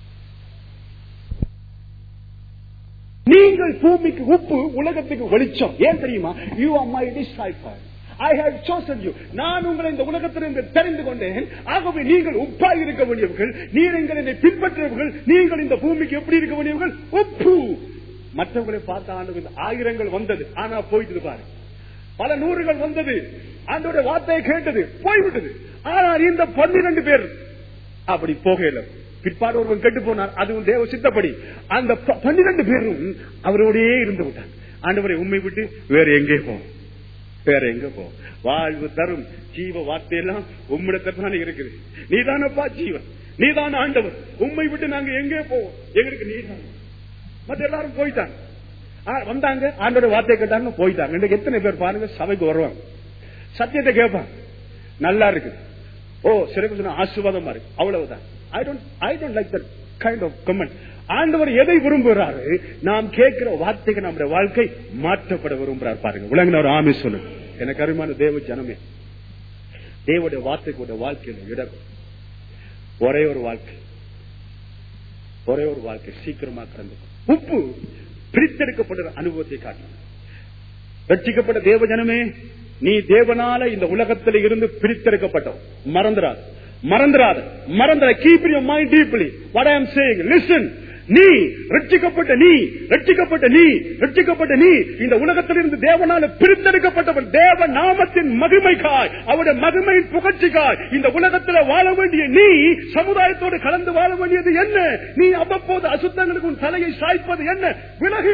Speaker 1: நீங்கள் பூமிக்கு உப்பு உலகத்துக்கு வெளிச்சம் ஏன் தெரியுமா you are my disciple I have chosen you நான் உங்களை இந்த உலகத்திலிருந்து தெரிந்து கொண்டேன் ஆகவே நீங்கள் உப்பாய் இருக்க வேண்டியவர்கள் நீங்கள் என்னை பின்பற்றுவர்கள் நீங்கள் இந்த பூமிக்கு எப்படி இருக்க வேண்டியவர்கள் உப்பு மற்றவங்களை பார்த்த ஆண்டு ஆயிரங்கள் வந்தது ஆனா போயிட்டு பாரு பல நூறுகள் வந்தது ஆண்டோட வார்த்தையை கேட்டது போய்விட்டது ஆனால் இந்த பன்னிரண்டு பேர் அப்படி போகல பிற்பாடு ஒருவன் கெட்டு போனார் அதுவும் தேவ சித்தப்படி அந்த ப- பன்னிரண்டு பேரும் அவரோடயே இருந்து விட்டார் ஆண்டவரை உண்மை விட்டு வேற எங்கே போ வேற எங்க போ வாழ்வு தரும் ஜீவ வார்த்தையெல்லாம் உம்மிடத்தான் இருக்குது நீதானப்பா ஜீவன் நீதான் ஆண்டவர் உண்மை விட்டு நாங்க எங்கே போவோம் எங்களுக்கு நீதான் மத்த எல்லாரும் போயிட்டாங்க ஆ, வந்தாங்க ஆண்டோட வார்த்தை கேட்டாங்க போயிட்டாங்க இன்னைக்கு எத்தனை பேர் பாருங்க சபைக்கு வருவாங்க சத்தியத்தை கேட்பாங்க நல்லா இருக்கு ஓ சிறப்பு சொன்ன ஆசீர்வாதமா இருக்கு அவ்வளவுதான் I don't I don't like that kind of comment ஆண்டவர் எதை விரும்புகிறாரு நாம் கேட்கிற வார்த்தைக்கு நம்முடைய வாழ்க்கை மாற்றப்பட விரும்புறார் பாருங்க விளங்கினவர் ஆமே சொல்லு எனக்கு அருமையான தேவ ஜனமே தேவனுடைய வார்த்தைக்கு உடைய வாழ்க்கையில இடம் ஒரே ஒரு வாழ்க்கை ஒரே ஒரு வாழ்க்கை சீக்கிரமா கடந்து உப்பு பிரித்தெடுக்கப்படுற அனுபவத்தை காட்டணும் ரட்சிக்கப்பட்ட தேவ ஜனமே நீ தேவனால இந்த உலகத்தில் இருந்து பிரித்தெடுக்கப்பட்டோம் மறந்துடாத மறந்துடாத மறந்துட keep your mind deeply what I am saying listen நீ ரட்சிக்கப்பட்ட நீ ரட்சிக்கப்பட்ட நீ ரட்சிக்கப்பட்ட நீ இந்த உலகத்திலிருந்து தேவனால பிரித்தெடுக்கப்பட்டவன் தேவ நாமத்தின் மகிமைக்காய் அவருடைய மகிமையின் புகழ்ச்சிக்காய் இந்த உலகத்தில் வாழ வேண்டிய நீ சமுதாயத்தோடு கலந்து வாழ வேண்டியது என்ன நீ அவ்வப்போது அசுத்தங்களுக்கு உன் தலையை சாய்ப்பது என்ன விலகு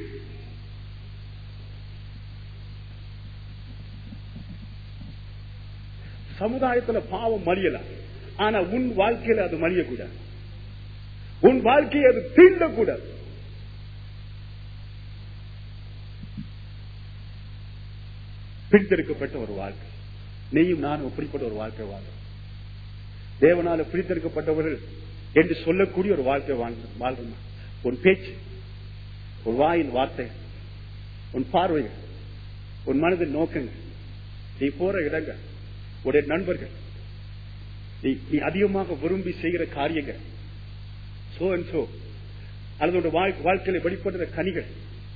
Speaker 1: சமுதாயத்துல பாவம் மறியலாம் ஆனா உன் வாழ்க்கையில அது மறியக்கூடாது உன் வாழ்க்கையை அது தீண்டக்கூடாது பிரித்தெடுக்கப்பட்ட ஒரு வாழ்க்கை நீயும் நானும் அப்படிப்பட்ட ஒரு வாழ்க்கை வாழ தேவனால பிரித்தெடுக்கப்பட்டவர்கள் என்று சொல்லக்கூடிய ஒரு வாழ்க்கை வாழ்- வாழ்றோமா உன் பேச்சு உன் வாயின் வார்த்தை உன் பார்வைகள் உன் மனதின் நோக்கங்கள் நீ போற இடங்கள் உடைய நண்பர்கள் நீ நீ அதிகமாக விரும்பி செய்கிற காரியங்கள் சோ அண்ட் சோ அல்லது உன்னுடைய வாழ்- வாழ்க்கையில வெளிப்படுற கனிகள்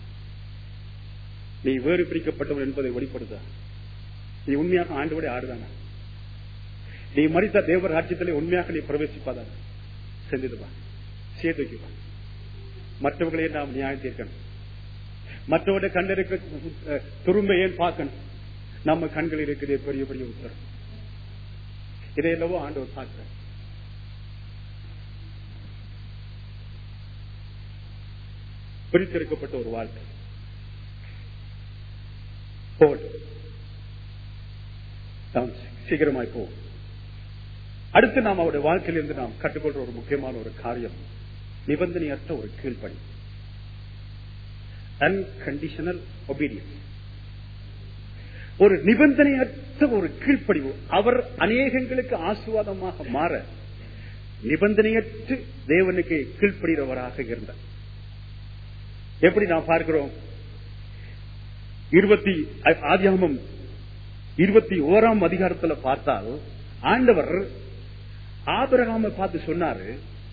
Speaker 1: நீ வேறு பிரிக்கப்பட்டவன் என்பதை வெளிப்படுத்த நீ உண்மையாக ஆண்டோட ஆடுதானா நீ மறித்த தேவர் ராஜ்யத்திலே உண்மையாக நீ பிரவேசிப்பாதா செஞ்சதுவா சேர்த்து வைக்குவா மற்றவர்களையே நாம் நியாயம் தீர்க்கணும் மற்றவருடைய கண்ணில் இருக்க அஹ், துரும்பை ஏன் பார்க்கணும் நம்ம கண்கள் இருக்கிறதே பெரிய பெரிய உத்தரம் இதையெல்லவோ ஆண்டவர் பார்க்கிறார் பிரித்தெடுக்கப்பட்ட ஒரு வாழ்க்கை போடு நாம் சீக்கிரமாய் போவோம் அடுத்து நாம் அவருடைய வாழ்க்கையிலிருந்து நாம் கற்றுக்கொள்ற ஒரு முக்கியமான ஒரு காரியம் நிபந்தனையற்ற ஒரு கீழ்ப்பணி அன்கண்டிஷனல் ஒபீடியன்ஸ் ஒரு நிபந்தனையற்ற ஒரு கீழ்ப்படிவு அவர் அநேகங்களுக்கு ஆசுவாதமாக மாற நிபந்தனையற்று தேவனுக்கு கீழ்ப்படுகிறவராக இருந்தார் எப்படி நாம் பார்க்கிறோம் இருபத்தி ஆதியாகமம் இருபத்தி ஓராம் அதிகாரத்துல பார்த்தால் ஆண்டவர் ஆபிரகாமை பார்த்து சொன்னாரு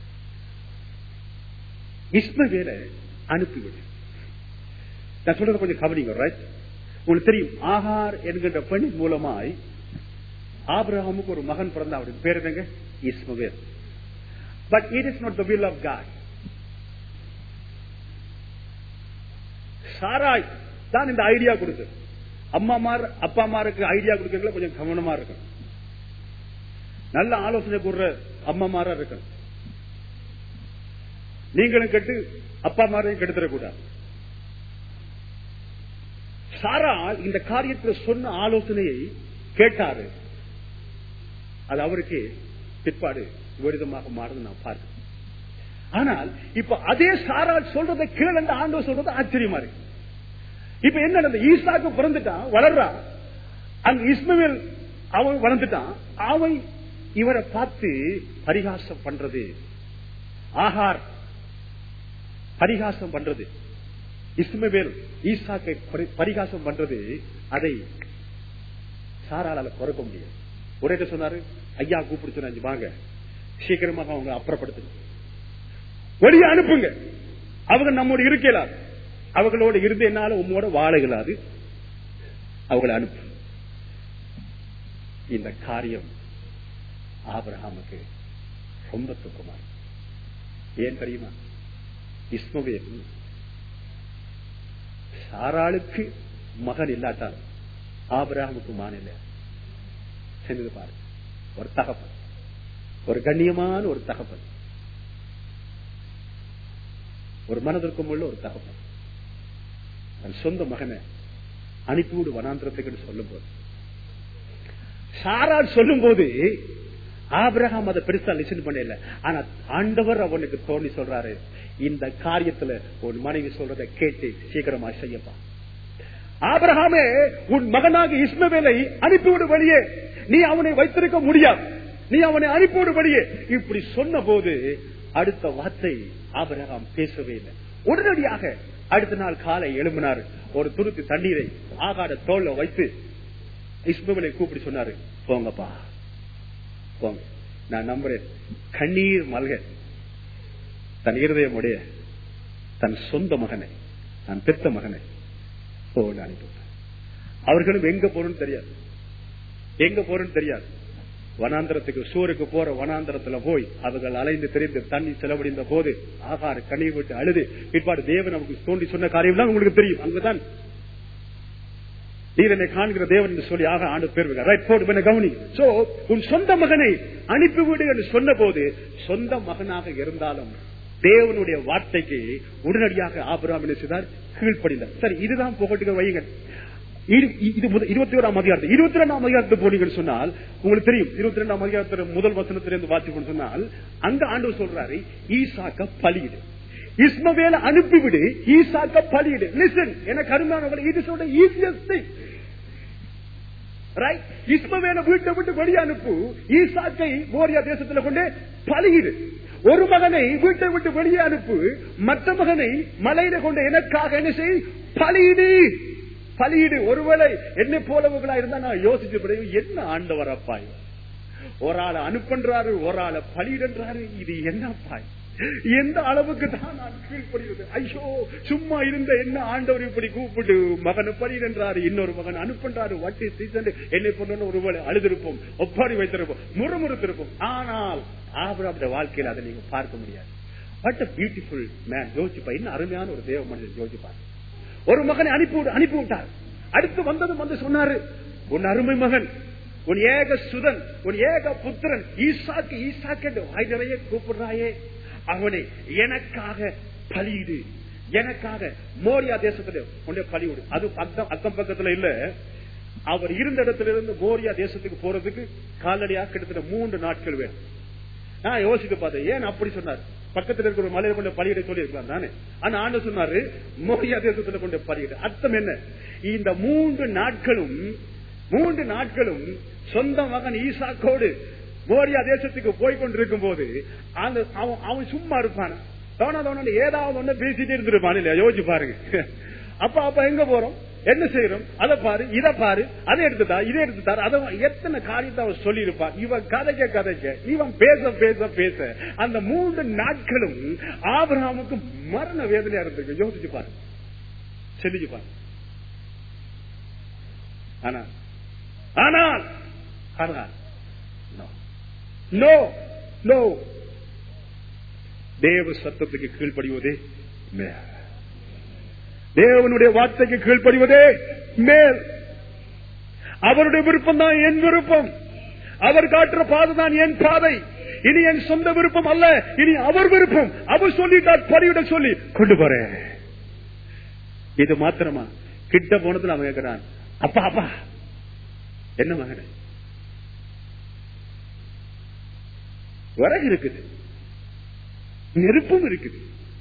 Speaker 1: இஸ்மவேல அனுப்பிவிடு நான் சொல்றது கொஞ்சம் கவனிங்க ரைட் உங்களுக்கு தெரியும் ஆகார் என்கின்ற பெண் மூலமாய் ஆபிரகாமுக்கு ஒரு மகன் பிறந்த அவருக்கு பேர் என்னங்க Ishmael but it is not the will of God Sarai தான் இந்த ஐடியா கொடுத்து அம்மாமார் அப்பாமாருக்கு ஐடியா கொடுக்கறதுல கொஞ்சம் கவனமா இருக்கணும் நல்ல ஆலோசனை கூடுற அம்மாமாரா இருக்கணும் நீங்களும் கெட்டு அப்பா மாரையும் கெடுத்துடக்கூடாது சாரா இந்த காரியத்தில் சொன்ன ஆலோசனையை கேட்டாரு அது அவருக்கு பிற்பாடு விருதமாக மாறுது நான் பார்க்கிறேன் ஆனால் இப்ப அதே சாரா சொல்றதை கீழே ஆண்டவர் சொல்றது ஆச்சரியமா இருக்கு இப்ப என்ன நடந்தது ஈசாக்கு பிறந்துட்டான் வளர்றான் அங்க இஸ்மவேல் அவன் வளர்ந்துட்டான் அவன் இவரை பார்த்து பரிகாசம் பண்றது ஆகார் பரிகாசம் பண்றது இஸ்மவேல் ஈசாக்கை பரி- பரிகாசம் பண்றது அதை சாராளால குறைக்க முடியாது ஒரே சொன்னாரு ஐயா கூப்பிட்டு சொன்னாங்க வாங்க சீக்கிரமாக அவங்க அப்புறப்படுத்துங்க வெளியே அனுப்புங்க அவங்க நம்மோட இருக்கலாது அவங்களோட இருந்து என்னால உம்மோட வாழ இயலாது அவங்களை அனுப்பு இந்த காரியம் ஆபிரகாமுக்கு ரொம்ப துக்கமா இருக்கு. ஏன் தெரியுமா இஸ்மவேல் சாராளுக்கு மகன் இல்லாட்டால் ஆபிரகாமுக்கு மகன் இல்லை செஞ்சது பாரு ஒரு தகப்பன் ஒரு கண்ணியமான ஒரு தகப்பன் ஒரு மனதிற்கும் உள்ள ஒரு தகப்பன் தன் சொந்த மகனை அனுப்பிவிடு வனாந்திரத்துக்கு சொல்லும் போது சாரால் சொல்லும் போது ஆபிரகாம் அதை பெருசா லிசன் பண்ணல ஆனா ஆண்டவர் அவனுக்கு தோணி சொல்றாரு இந்த காரியத்துல உன் மனைவி சொல்றதை கேட்டு சீக்கிரமா செய்யப்பா ஆபிரகாமே உன் மகனாக இஸ்மவேலை அனுப்பிவிடு வெளியே நீ அவனை வைத்திருக்க முடியாது நீ அவனை அனுப்பிவிடு வெளியே இப்படி சொன்ன போது அடுத்த வார்த்தை ஆபிரகாம் பேசவே இல்லை உடனடியாக அடுத்த நாள் காலை எழும்பினார் ஒரு துருத்தி தண்ணீரை ஆகாட தோல்ல வைத்து இஸ்மவேலை கூப்பிட்டு சொன்னாரு போங்கப்பா போங்க நான் நம்புறேன் கண்ணீர் மல்க தன் இருதயமுடைய தன் சொந்த மகனை தன் பெத்த மகனை போன்னு அனுப்பிவிட்டார் அவர்களும் எங்க போறோம்னு தெரியாது எங்க போறோம்னு தெரியாது வனாந்திரத்துக்கு சூருக்கு போற வனாந்திரத்துல போய் அவர்கள் அலைந்து தெரிந்து தண்ணி செலவழிந்த போது ஆகார கண்ணீர் விட்டு அழுது பிற்பாடு தேவன் நமக்கு தோண்டி சொன்ன காரியம் எல்லாம் உங்களுக்கு தெரியும் அங்கதான் நீர் என்னை காண்கிற தேவன் என்று சொல்லி ஆக ஆண்டு பேர் ரைட் போடு பண்ண கவனி சோ உன் சொந்த மகனை அனுப்பிவிடு என்று சொன்ன போது சொந்த மகனாக இருந்தாலும் தேவனுடைய வார்த்தைக்கு உடனடியாக ஆபராம் என்ன செய்தார் கீழ்ப்படிந்தார் சரி இதுதான் புகட்டுக வையுங்க இரு- இது முதல் இருபத்தி ஓராம் அதிகாரத்தில் இருபத்தி ரெண்டாம் அதிகாரத்தில் போனீங்கன்னு சொன்னால் உங்களுக்கு தெரியும் இருபத்தி ரெண்டாம் அதிகாரத்தில் முதல் வசனத்திலிருந்து வாசிக்கணும்னு சொன்னால் அங்க ஆண்டவர் சொல்றாரு ஈசாக்க பலியிடு இஸ்மவேல அனுப்பிவிடு ஈசாக்க பலியிடு லிசன் எனக்கு அருமையானவர்கள் இது சொல்ற ஈஸியஸ்ட் திங் ரைட் இஸ்மவேல வீட்டை விட்டு வெளியே அனுப்பு ஈசாக்கை மோரியா தேசத்துல கொண்டு பலியிடு ஒரு மகனை வீட்டை விட்டு வெளியே அனுப்பு மற்ற மகனை மலையில கொண்டு எனக்காக என்ன செய் பலியிடு பலியிடு ஒருவேளை என்னை போலவர்களா இருந்தா நான் யோசிச்சு பிறகு என்ன ஆண்டவர் அப்பாய் ஒரு ஆளை அனுப்பன்றாரு ஒரு ஆளை பலியிடன்றாரு இது என்ன பாய் எந்த அளவுக்கு தான் நான் கீழ்ப்படுகிறது ஐயோ சும்மா இருந்த என்ன ஆண்டவர் இப்படி கூப்பிட்டு மகனை பலியிடன்றாரு இன்னொரு மகன் அனுப்பன்றாரு வட்டி சீசன் என்னை பொண்ணு ஒருவேளை அழுதிருப்போம் ஒப்பாரி வைத்திருப்போம் முறுமுறுத்திருப்போம் ஆனால் ஆபராவுடைய வாழ்க்கையில் அதை நீங்க பார்க்க முடியாது வாட் அ பியூட்டிஃபுல் மேன் யோசிப்பா இன்னும் அருமையான ஒரு தேவ மனிதன் யோசிப்பார் ஒரு மகனை அனுப்பி விட்டு- அனுப்பி விட்டார் அடுத்து வந்ததும் வந்து சொன்னாரு உன் அருமை மகன் உன் ஏக சுதன் உன் ஏக புத்திரன் ஈசாக்கு ஈசாக்கு என்று வாய் நிறைய கூப்பிடுறாயே அவனை எனக்காக பலியிடு எனக்காக மோரியா தேசத்துல கொண்டே பலிவிடு அது அக்கம் அக்கம் பக்கத்துல இல்ல அவர் இருந்த இடத்துல இருந்து மோரியா தேசத்துக்கு போறதுக்கு காலடியா கிட்டத்தட்ட மூன்று நாட்கள் வேணும் நான் யோசித்து பார்த்தேன் ஏன் அப்படி சொன்னார் பக்கத்துல இருக்கிற ஒரு மலையில கொண்டு பலியிட சொல்லி இருக்கலாம் தானே ஆனா ஆண்டு சொன்னாரு மோரியா தேசத்துல கொண்டு பலியிட அர்த்தம் என்ன இந்த மூன்று நாட்களும் மூன்று நாட்களும் சொந்த மகன் ஈசாக்கோடு மோரியா தேசத்துக்கு போய் கொண்டிருக்கும் போது அந்த அவன் அவன் சும்மா இருப்பான் தோணா தோணா ஏதாவது ஒண்ணு பேசிட்டே இருந்திருப்பான் இல்லையா யோசிச்சு பாருங்க அப்ப அப்ப எங்க போறோம் என்ன செய்யறோம் அதை பாரு இதை பாரு அதை எடுத்துட்டா இதை எடுத்துட்டாரு அதை எத்தனை காரியத்தை அவன் சொல்லி இருப்பான் இவன் கதைக்க கதைக்க இவன் பேச பேச பேச அந்த மூன்று நாட்களும் ஆபிரகாமுக்கு மரண வேதனையா இருந்திருக்கு யோசிச்சு பாரு சிந்திச்சு பாரு ஆனால் ஆனால் ஆனால் no. நோ நோ தேவ சத்தத்துக்கு கீழ்ப்படிவதே மேல் தேவனுடைய வார்த்தைக்கு கீழ்ப்படிவதே மேல் அவருடைய விருப்பம் தான் என் விருப்பம் அவர் காட்டுற பாதை தான் என் பாதை இனி என் சொந்த விருப்பம் அல்ல இனி அவர் விருப்பம் அவர் சொல்லிட்டார் படிவிட சொல்லி கொண்டு போறேன் இது மாத்திரமா கிட்ட போனதுல அவன் கேட்கிறான் அப்பா அப்பா என்ன மகனே விறகு இருக்குது நெருப்பும் இருக்குது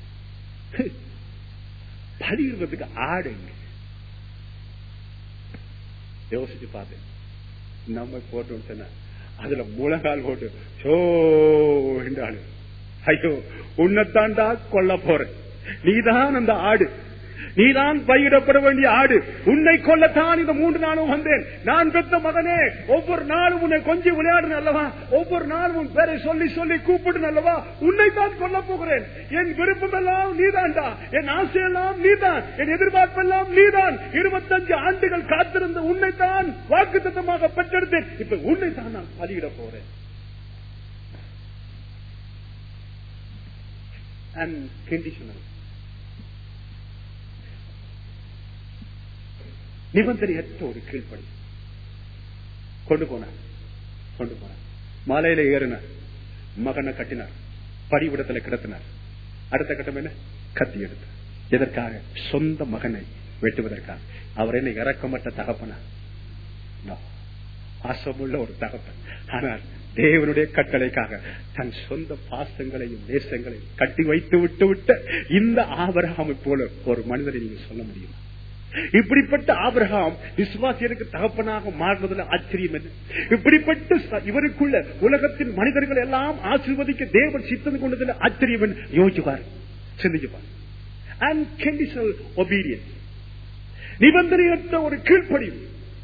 Speaker 1: பலியிடுறதுக்கு ஆடுங்க யோசிச்சு பார்த்தேன் நம்ம போட்டோம் சொன்ன
Speaker 3: அதுல முழங்கால் போட்டு சோ என்றாள் ஐயோ உன்னைத்தாண்டா கொல்ல போறேன் நீதான் அந்த ஆடு நீதான் பயிரிடப்பட வேண்டிய ஆடு உன்னை கொல்லத்தான் இந்த மூன்று நாளும் வந்தேன் நான் பெற்ற மகனே ஒவ்வொரு நாளும் உன்னை கொஞ்சம் விளையாடு அல்லவா ஒவ்வொரு நாளும் உன் பேரை சொல்லி சொல்லி கூப்பிடு அல்லவா உன்னை தான் கொல்ல போகிறேன் என் விருப்பம் எல்லாம் நீதான்டா என் ஆசையெல்லாம் நீதான் என் எதிர்பார்ப்பெல்லாம் நீதான் இருபத்தஞ்சு ஆண்டுகள் காத்திருந்த உன்னைத்தான் வாக்கு தத்தமாக பெற்றெடுத்தேன் இப்ப உன்னை தான் நான் பலியிட போறேன் அண்ட் கண்டிஷனல் நிபந்தனையற்ற ஒரு கீழ்ப்படி கொண்டு போனார் கொண்டு போனார் மாலையில ஏறினார் மகனை கட்டினார் படிவிடத்துல கிடத்தினார் அடுத்த கட்டம் என்ன கத்தி எடுத்தார் எதற்காக சொந்த மகனை வெட்டுவதற்காக அவர் என்ன இறக்கமற்ற தகப்பனா No. பாசமுள்ள ஒரு தகப்பன் ஆனால் தேவனுடைய கட்டளைக்காக தன் சொந்த பாசங்களையும் நேசங்களையும் கட்டி வைத்து விட்டு விட்ட இந்த ஆபரகாமை போல ஒரு மனிதரை நீங்க சொல்ல முடியுமா இப்படிப்பட்ட ஆபிரகாம் விசுவாசியருக்கு தகப்பனாக மாறுவதில் ஆச்சரியம் என்ன இப்படிப்பட்ட ச- இவருக்குள்ள உலகத்தின் மனிதர்கள் எல்லாம் ஆசீர்வதிக்க தேவன் சித்தம் கொண்டதில் ஆச்சரியம் என்ன யோசிச்சு பாரு சிந்திச்சு பாரு அண்ட் கண்டிஷனல் ஒபீடியன்ஸ் நிபந்தனையற்ற ஒரு கீழ்ப்படிவு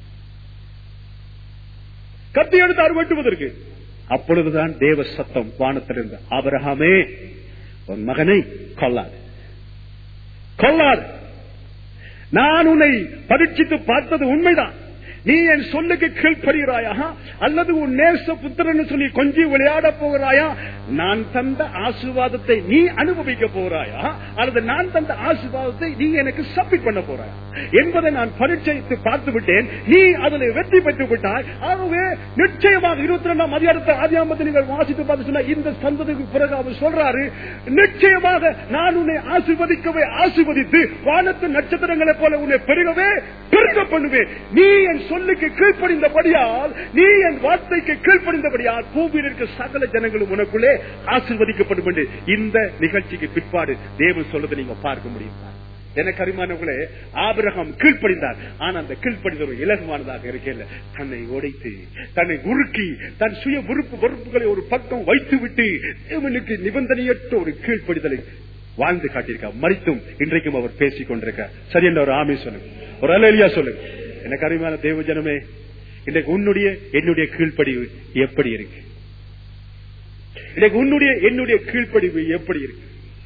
Speaker 3: கத்தி எடுத்து அறுவட்டுவதற்கு அப்பொழுதுதான் தேவ சத்தம் வானத்திலிருந்து ஆபிரகாமே உன் மகனை கொல்லாது கொல்லாது நான் உன்னை பரீட்சித்து பார்த்தது உண்மைதான் நீ என் சொல்லுக்கு கீழ்ப்படுகிறாயா அல்லது உன் நேச புத்திரன் சொல்லி கொஞ்சி விளையாட போகிறாயா நான் தந்த ஆசீர்வாதத்தை நீ அனுபவிக்க போகிறாயா அல்லது நான் தந்த ஆசீர்வாதத்தை நீ எனக்கு சப்மிட் பண்ண போறாயா என்பதை நான் பரீட்சைத்து பார்த்து விட்டேன் நீ அதில் வெற்றி பெற்று விட்டாய் ஆகவே நிச்சயமாக இருபத்தி ரெண்டாம் அதிகாரத்தை ஆதியாமத்தை நீங்கள் வாசித்து பார்த்து சொன்னா இந்த சந்ததிக்கு பிறகு அவர் சொல்றாரு நிச்சயமாக நான் உன்னை ஆசீர்வதிக்கவே ஆசீர்வதித்து வானத்து நட்சத்திரங்களை போல உன்னை பெருகவே பெருக பண்ணுவேன் நீ என் சொல்லுக்கு கீழ்ப்படிந்தபடியால் நீ என் வார்த்தைக்கு கீழ்ப்படிந்தபடியால் பூமியில் இருக்க சகல ஜனங்களும் உனக்குள்ளே ஆசீர்வதிக்கப்படும் என்று இந்த நிகழ்ச்சிக்கு பிற்பாடு தேவன் சொல்றதை நீங்க பார்க்க முடியும் எனக்கு அருமானவர்களே ஆபிரகம் கீழ்ப்படிந்தார் ஆனா அந்த கீழ்ப்படிந்த ஒரு இலகுவானதாக இருக்கல தன்னை உடைத்து தன்னை உருக்கி தன் சுய விருப்பு வெறுப்புகளை ஒரு பக்கம் வைத்து விட்டு தேவனுக்கு நிபந்தனையற்ற ஒரு கீழ்ப்படிதலை வாழ்ந்து காட்டியிருக்கார் மறித்தும் இன்றைக்கும் அவர் பேசிக் கொண்டிருக்கார் சரி என்ற ஒரு ஆமை சொல்லுங்க ஒரு அலையா சொல்லுங்க எனக்கு அருமையான தேவ ஜனமே இன்றைக்கு உன்னுடைய என்னுடைய கீழ்ப்படிவு எப்படி இருக்கு இன்றைக்கு உன்னுடைய என்னுடைய கீழ்ப்படிவு எப்படி இருக்கு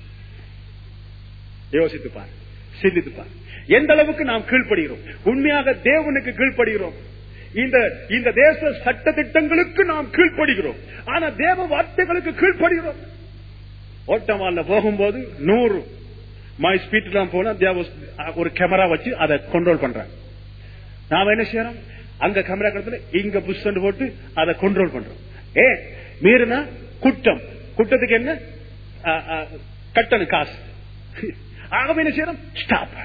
Speaker 3: யோசித்து பாரு சிந்தித்து பாரு எந்த அளவுக்கு நாம் கீழ்ப்படுகிறோம் உண்மையாக தேவனுக்கு கீழ்ப்படுகிறோம் இந்த இந்த தேச சட்ட திட்டங்களுக்கு நாம் கீழ்ப்படுகிறோம் ஆனா தேவ வார்த்தைகளுக்கு கீழ்ப்படுகிறோம் ஓட்டமால போகும்போது நூறு மை ஸ்பீட் தான் போனா தேவ ஒரு கேமரா வச்சு அதை கண்ட்ரோல் பண்றாங்க நாம என்ன செய்யறோம் அங்க கேமரா கடத்துல இங்க புஷ் போட்டு அதை கண்ட்ரோல் பண்றோம் ஏ மீறினா குற்றம் குற்றத்துக்கு என்ன ஆ, ஆ, கட்டணம் காசு ஆகவே என்ன செய்யறோம் ஸ்டாப்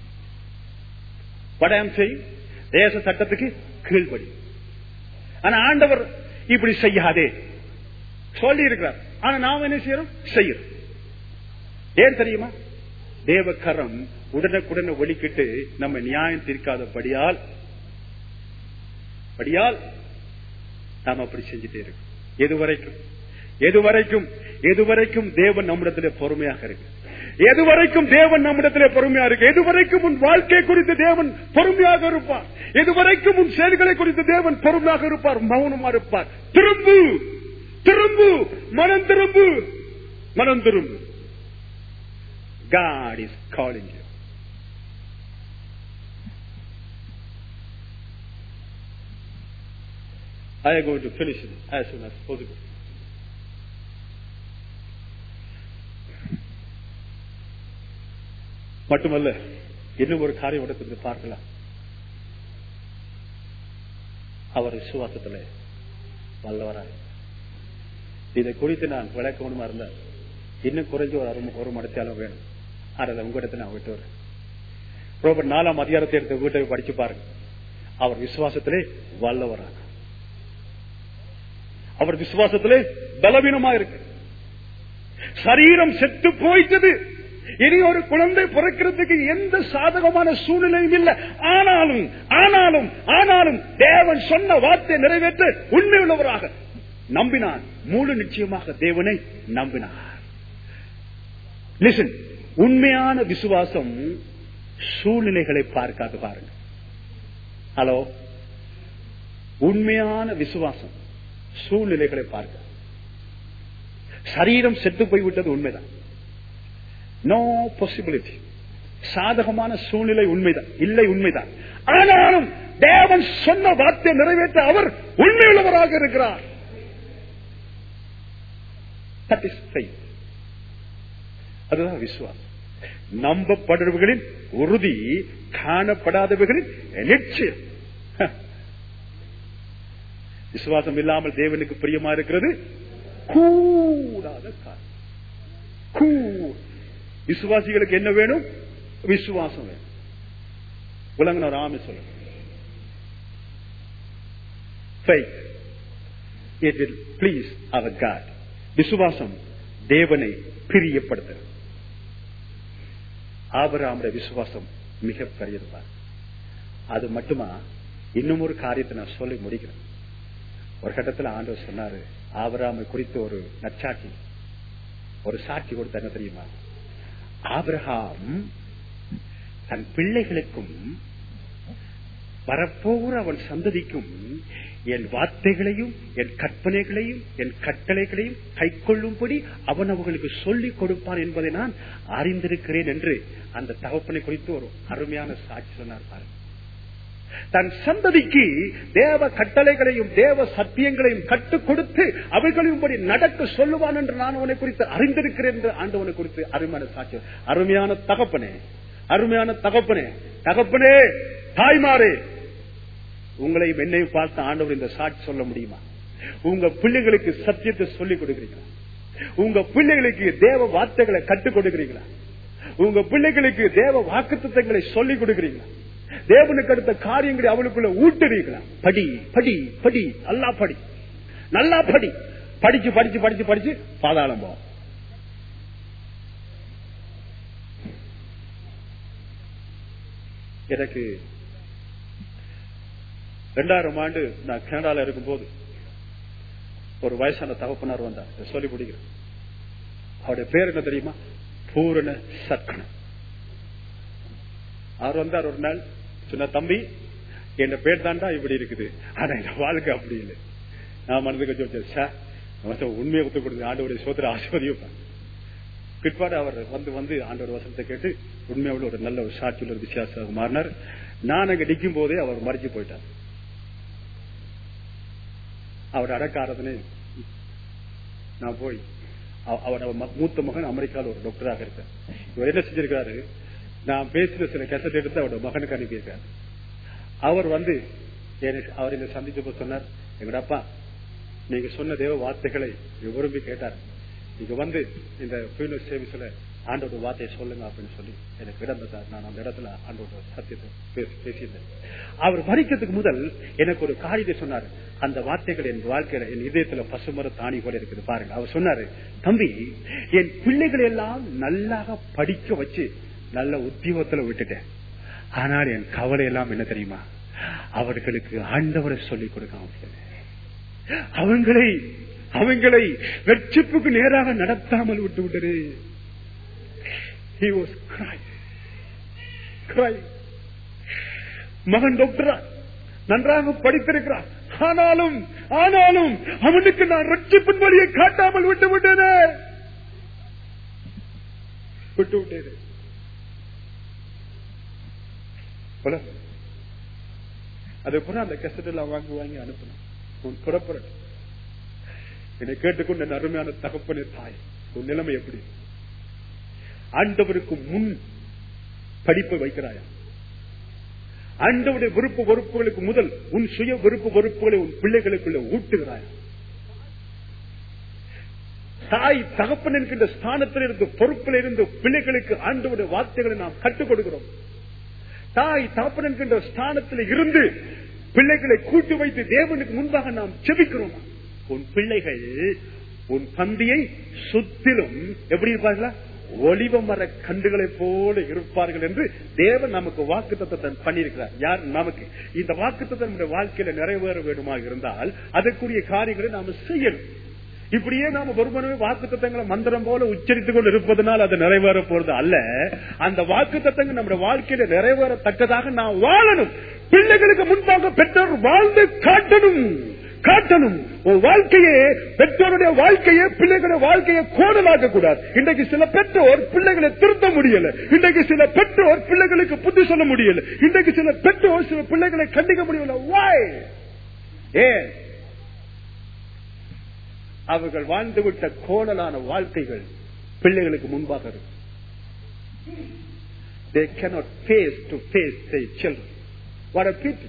Speaker 3: வடையம் செய்யும் தேச சட்டத்துக்கு கீழ்படி ஆனா ஆண்டவர் இப்படி செய்யாதே சொல்லி இருக்கிறார் ஆனா நாம் என்ன செய்யறோம் செய்யறோம் ஏன் தெரியுமா தேவக்கரம் உடனுக்குடனே ஒலிக்கிட்டு நம்ம நியாயம் தீர்க்காதபடியால் படியால் நாம் அப்படி செஞ்சுட்டே இருக்கோம் எதுவரைக்கும் எதுவரைக்கும் எதுவரைக்கும் தேவன் நம்மிடத்திலே பொறுமையாக இருக்கு எதுவரைக்கும் தேவன் நம்மிடத்திலே பொறுமையா இருக்கு எதுவரைக்கும் உன் வாழ்க்கை குறித்து தேவன் பொறுமையாக இருப்பார் எதுவரைக்கும் உன் செயல்களை குறித்து தேவன் பொறுமையாக இருப்பார் மௌனமா இருப்பார் திரும்பு திரும்பு மனம் திரும்பு மனம் திரும்பு God is calling you. I am going to finish it as soon as possible. மட்டுமல்ல இன்னும் ஒரு காரியம் இடத்திற்கு பார்க்கலாம் அவர் விசுவாசத்துல வல்லவராய் இதை குறித்து நான் விளக்கணுமா இருந்தால் இன்னும் குறைஞ்ச ஒரு அரை- ஒரு மடத்தியாலும் வேணும் அதில் உங்களிடத்தை நான் விட்டு வரேன் ரோபர் நாலாம் அதிகாரத்தை எடுத்து வீட்டை படிச்சு பாருங்க அவர் விசுவாசத்திலே வல்லவராக அவர் விசுவாசத்திலே பலவீனமா இருக்கு சரீரம் செத்து போயிட்டது இனி ஒரு குழந்தை பிறக்கிறதுக்கு எந்த சாதகமான சூழ்நிலையும் இல்லை ஆனாலும் ஆனாலும் ஆனாலும் தேவன் சொன்ன வார்த்தை நிறைவேற்ற உண்மை உள்ளவராக நம்பினார் முழு நிச்சயமாக தேவனை நம்பினார் லிசன் உண்மையான விசுவாசம் சூழ்நிலைகளை பார்க்காது பாருங்க ஹலோ உண்மையான விசுவாசம் சூழ்நிலைகளை பார்க்க சரீரம் செத்து போய்விட்டது உண்மைதான் நோ பாசிபிலிட்டி சாதகமான சூழ்நிலை உண்மைதான் இல்லை உண்மைதான் ஆனாலும் தேவன் சொன்ன வார்த்தை நிறைவேற்ற அவர் உண்மையுள்ளவராக இருக்கிறார் That is faith. அதுதான் விசுவாசம் நம்பப்படுறவர்களின் உறுதி காணப்படாதவர்களின் நிச்சயம் விசுவாசம் இல்லாமல் தேவனுக்கு பிரியமா இருக்கிறது கூடாத காரியம் கூ- விசுவாசிகளுக்கு என்ன வேணும் விசுவாசம் வேணும் உலகினர் ஆமை சொல்லுங்க Faith. It will please our God. விசுவாசம் தேவனை பிரியப்படுத்துகிறது ஆபராமுடைய விசுவாசம் மிக பெரியதுதான் அது மட்டுமா இன்னும் ஒரு காரியத்தை நான் சொல்லி முடிக்கிறேன் ஒரு கட்டத்தில் ஆண்டவர் சொன்னாரு ஆபராமை குறித்து ஒரு நற்சாட்சி ஒரு சாட்சி கொடுத்த என்ன தெரியுமா ஆபிரகாம் தன் பிள்ளைகளுக்கும் வரப்போகிற அவன் சந்ததிக்கும் என் வார்த்தைகளையும் என் கற்பனைகளையும் என் கட்டளைகளையும் கைக்கொள்ளும்படி அவன் அவர்களுக்கு சொல்லிக் கொடுப்பான் என்பதை நான் அறிந்திருக்கிறேன் என்று அந்த தகப்பனை குறித்து ஒரு அருமையான சாட்சி சொன்னார் பாருங்க தன் சந்ததிக்கு தேவ கட்டளைகளையும் தேவ சத்தியங்களையும் கற்றுக் கொடுத்து அவைகளின்படி நடக்க சொல்லுவான் என்று நான் அவனை குறித்து அறிந்திருக்கிறேன் என்று ஆண்டவனை குறித்து அருமையான சாட்சி அருமையான தகப்பனே அருமையான தகப்பனே தகப்பனே தாய்மாரே உங்களையும் என்னையும் பார்த்து ஆண்டவர் இந்த சாட்சி சொல்ல முடியுமா உங்க பிள்ளைகளுக்கு சத்தியத்தை சொல்லிக் கொடுக்கிறீங்களா உங்க பிள்ளைகளுக்கு தேவ வார்த்தைகளை கற்றுக் கொடுக்கிறீங்களா உங்க பிள்ளைகளுக்கு தேவ வாக்குத்தங்களை சொல்லிக் கொடுக்கிறீங்களா தேவனுக்கு அடுத்த காரியங்களை அவளுக்குள்ள ஊட்டுறீங்களா படி படி படி நல்லா படி நல்லா படி படிச்சு படிச்சு படிச்சு படிச்சு பாதாளம் போ எனக்கு ரெண்டாயிரம் ஆண்டு நான் கனடால இருக்கும்போது ஒரு வயசான தகப்பனார் வந்தார் இதை சொல்லி முடிக்கிறேன் அவருடைய பேர் என்ன தெரியுமா பூரண சக்கனம் அவர் வந்தார் ஒரு நாள் சொன்ன தம்பி என் பேர் தாண்டா இப்படி இருக்குது ஆனா என் வாழ்க்கை அப்படி இல்லை நான் மனதுக்கு சொல்லிச்சேன் சார் அவன் உண்மையை ஒத்து கொடுத்து ஆண்டோடைய சோதர ஆசிர்வதியும் பிற்பாடு அவர் வந்து வந்து ஆண்டவர் வசனத்தை கேட்டு உண்மையோட ஒரு நல்ல ஒரு சாட்சியுள்ள ஒரு விசுவாசமாக மாறினார் நான் அங்க நிற்கும் போதே அவர் மறைஞ்சு போயிட்டார் அவர் அடக்காரதுன்னு நான் போய் அவ- அவர் அவர் ம- மூத்த மகன் அமெரிக்காவில் ஒரு டாக்டராக இருக்கார் இவர் என்ன செஞ்சிருக்காரு நான் பேசின சில கெசட் எடுத்து அவரோட மகனுக்கு அனுப்பியிருக்காரு அவர் வந்து எனக்கு அவர் என்னை சந்திச்சப்ப சொன்னார் எங்கட அப்பா நீங்க சொன்ன தேவ வார்த்தைகளை விரும்பி கேட்டார் நீங்க வந்து இந்த பியூனர் சர்வீஸ்ல ஆண்டோட வார்த்தையை சொல்லுங்க அப்படின்னு சொல்லி எனக்கு இடம் தந்தார் நான் அந்த இடத்துல ஆண்டோட சத்தியத்தை பேசி- பேசியிருந்தேன் அவர் மறிக்கிறதுக்கு முதல் எனக்கு ஒரு காரியத்தை சொன்னார் அந்த வார்த்தைகள் என் வாழ்க்கையில என் இதயத்துல பசுமர தாணி போல இருக்குது பாருங்க அவர் சொன்னாரு தம்பி என் பிள்ளைகளை எல்லாம் நல்லாக படிக்க வச்சு நல்ல உத்தியோகத்துல விட்டுட்டேன் ஆனால் என் கவலை எல்லாம் என்ன தெரியுமா அவர்களுக்கு ஆண்டவரை சொல்லிக் கொடுக்காம விட்டேன். அவங்களை அவங்களை வெற்றிப்புக்கு நேராக நடத்தாமல் விட்டு விட்டது He was crying. Crying. மகன் டாக்டரா நன்றாக படித்திருக்கிறார் ஆனாலும் ஆனாலும் அவனுக்கு நான் ரட்சிப்பின் வழியை காட்டாமல் விட்டு விட்டேனே விட்டு விட்டேனே உலகம். அதை கூட அந்த கெசட் எல்லாம் வாங்கி வாங்கி அனுப்பணும் உன் புறப்படட்டும் என்னை கேட்டுக்கொண்டு என் அருமையான தகப்பனே தாய் உன் நிலைமை எப்படி ஆண்டவருக்கு முன் படிப்பை வைக்கிறாயா ஆண்டவுடைய விருப்பு வெறுப்புகளுக்கு முதல் உன் சுய விருப்பு வெறுப்புகளை உன் பிள்ளைகளுக்குள்ள ஊட்டுகிறாயா தாய் தகப்பன் என்கின்ற ஸ்தானத்தில் இருந்து பொறுப்பில் இருந்து பிள்ளைகளுக்கு ஆண்டவுடைய வார்த்தைகளை நாம் கற்றுக் கொடுக்கிறோம் தாய் தகப்பன் என்கின்ற ஸ்தானத்தில் இருந்து பிள்ளைகளை கூட்டி வைத்து தேவனுக்கு முன்பாக நாம் செபிக்கிறோம் உன் பிள்ளைகள் உன் தம்பியை சுத்திலும் எப்படி இருப்பார்களா ஒளிவ மர கண்டுகளை போல இருப்பார்கள் என்று தேவன் நமக்கு வாக்கு தத்தத்தை பண்ணியிருக்கிறார் யார் நமக்கு இந்த வாக்கு நம்முடைய வாழ்க்கையில நிறைவேற வேண்டுமா இருந்தால் அதற்குரிய காரியங்களை நாம செய்யணும் இப்படியே நாம ஒருவனவே வாக்கு தத்தங்களை மந்திரம் போல உச்சரித்துக் கொண்டு இருப்பதனால் அது நிறைவேற போறது அல்ல அந்த வாக்கு தத்தங்கள் நம்முடைய வாழ்க்கையில நிறைவேறத்தக்கதாக நாம் வாழணும் பிள்ளைகளுக்கு முன்பாக பெற்றோர் வாழ்ந்து காட்டணும் காட்டணும் உன் வாழ்க்கையே பெற்றோருடைய வாழ்க்கையை பிள்ளைகளுடைய வாழ்க்கையை கோணலாக்க கூடாது இன்றைக்கு சில பெற்றோர் பிள்ளைகளை திருத்த முடியல இன்றைக்கு சில பெற்றோர் பிள்ளைகளுக்கு புத்தி சொல்ல முடியல இன்றைக்கு சில பெற்றோர் சில பிள்ளைகளை கண்டிக்க முடியல வாய் ஏன் அவர்கள் வாழ்ந்துவிட்ட கோணலான வாழ்க்கைகள் பிள்ளைகளுக்கு முன்பாக இருக்கு They cannot face to face their children. What a pity.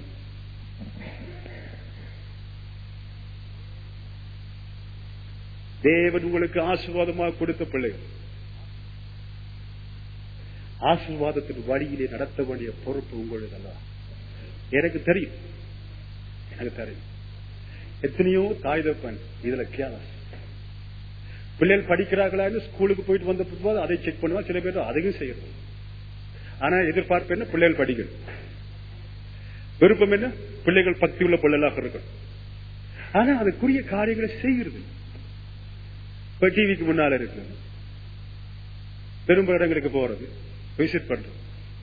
Speaker 3: தேவன் உங்களுக்கு ஆசீர்வாதமாக கொடுத்த பிள்ளைகள் ஆசீர்வாதத்தின் வழியிலே நடத்த வேண்டிய பொறுப்பு உங்களுக்கு அல்ல எனக்கு தெரியும் எனக்கு தெரியும் எத்தனையோ தாய் தப்பன் இதுல கேலஸ் பிள்ளைகள் படிக்கிறார்களான்னு ஸ்கூலுக்கு போயிட்டு வந்த பிற்பாடு அதை செக் பண்ணுவா சில பேர் அதையும் செய்யணும் ஆனா எதிர்பார்ப்பு என்ன பிள்ளைகள் படிக்கணும் விருப்பம் என்ன பிள்ளைகள் பக்தி உள்ள பிள்ளைகளாக இருக்கணும் ஆனா அதுக்குரிய காரியங்களை செய்கிறது இப்ப டிவிக்கு முன்னால இருக்கு பெரும்ப இடங்களுக்கு போறது விசிட் பண்றது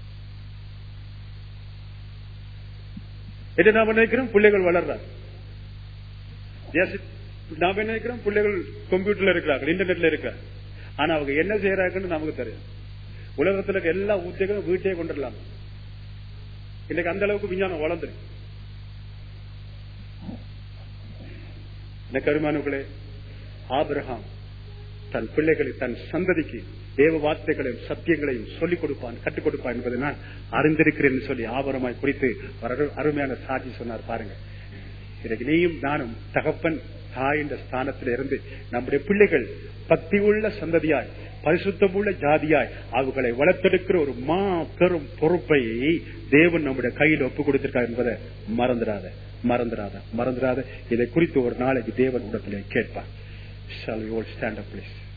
Speaker 3: என்ன நாம நினைக்கிறோம் பிள்ளைகள் வளர்றாங்க Yes, நாம என்ன நினைக்கிறோம் பிள்ளைகள் கம்ப்யூட்டர்ல இருக்கிறார்கள் இன்டர்நெட்ல இருக்கிறாங்க ஆனா அவங்க என்ன செய்யறாங்கன்னு நமக்கு தெரியும் உலகத்துல இருக்க எல்லா ஊத்தியங்களும் வீட்டையே கொண்டுடலாம் இன்னைக்கு அந்த அளவுக்கு விஞ்ஞானம் வளர்ந்துருக்கு எனக்கு அருமானவர்களே ஆபிரகாம் தன் பிள்ளைகளை தன் சந்ததிக்கு தேவ வார்த்தைகளையும் சத்தியங்களையும் சொல்லிக் கொடுப்பான் கற்றுக் கொடுப்பான் என்பதை நான் அறிந்திருக்கிறேன் என்று சொல்லி ஆபரமாய் குறித்து ஒரு அரு- அருமையான சாட்சி சொன்னார் பாருங்க இன்னைக்கு நீயும் நானும் தகப்பன் தாய் என்ற ஸ்தானத்தில் இருந்து நம்முடைய பிள்ளைகள் பக்தி உள்ள சந்ததியாய் பரிசுத்தமுள்ள ஜாதியாய் அவர்களை வளர்த்தெடுக்கிற ஒரு மா பெரும் பொறுப்பை தேவன் நம்முடைய கையில் ஒப்பு கொடுத்திருக்கார் என்பதை மறந்துடாத மறந்துடாத மறந்துடாத இதை குறித்து ஒரு நாளைக்கு தேவன் இடத்திலே கேட்பார் Shall we all stand up, please?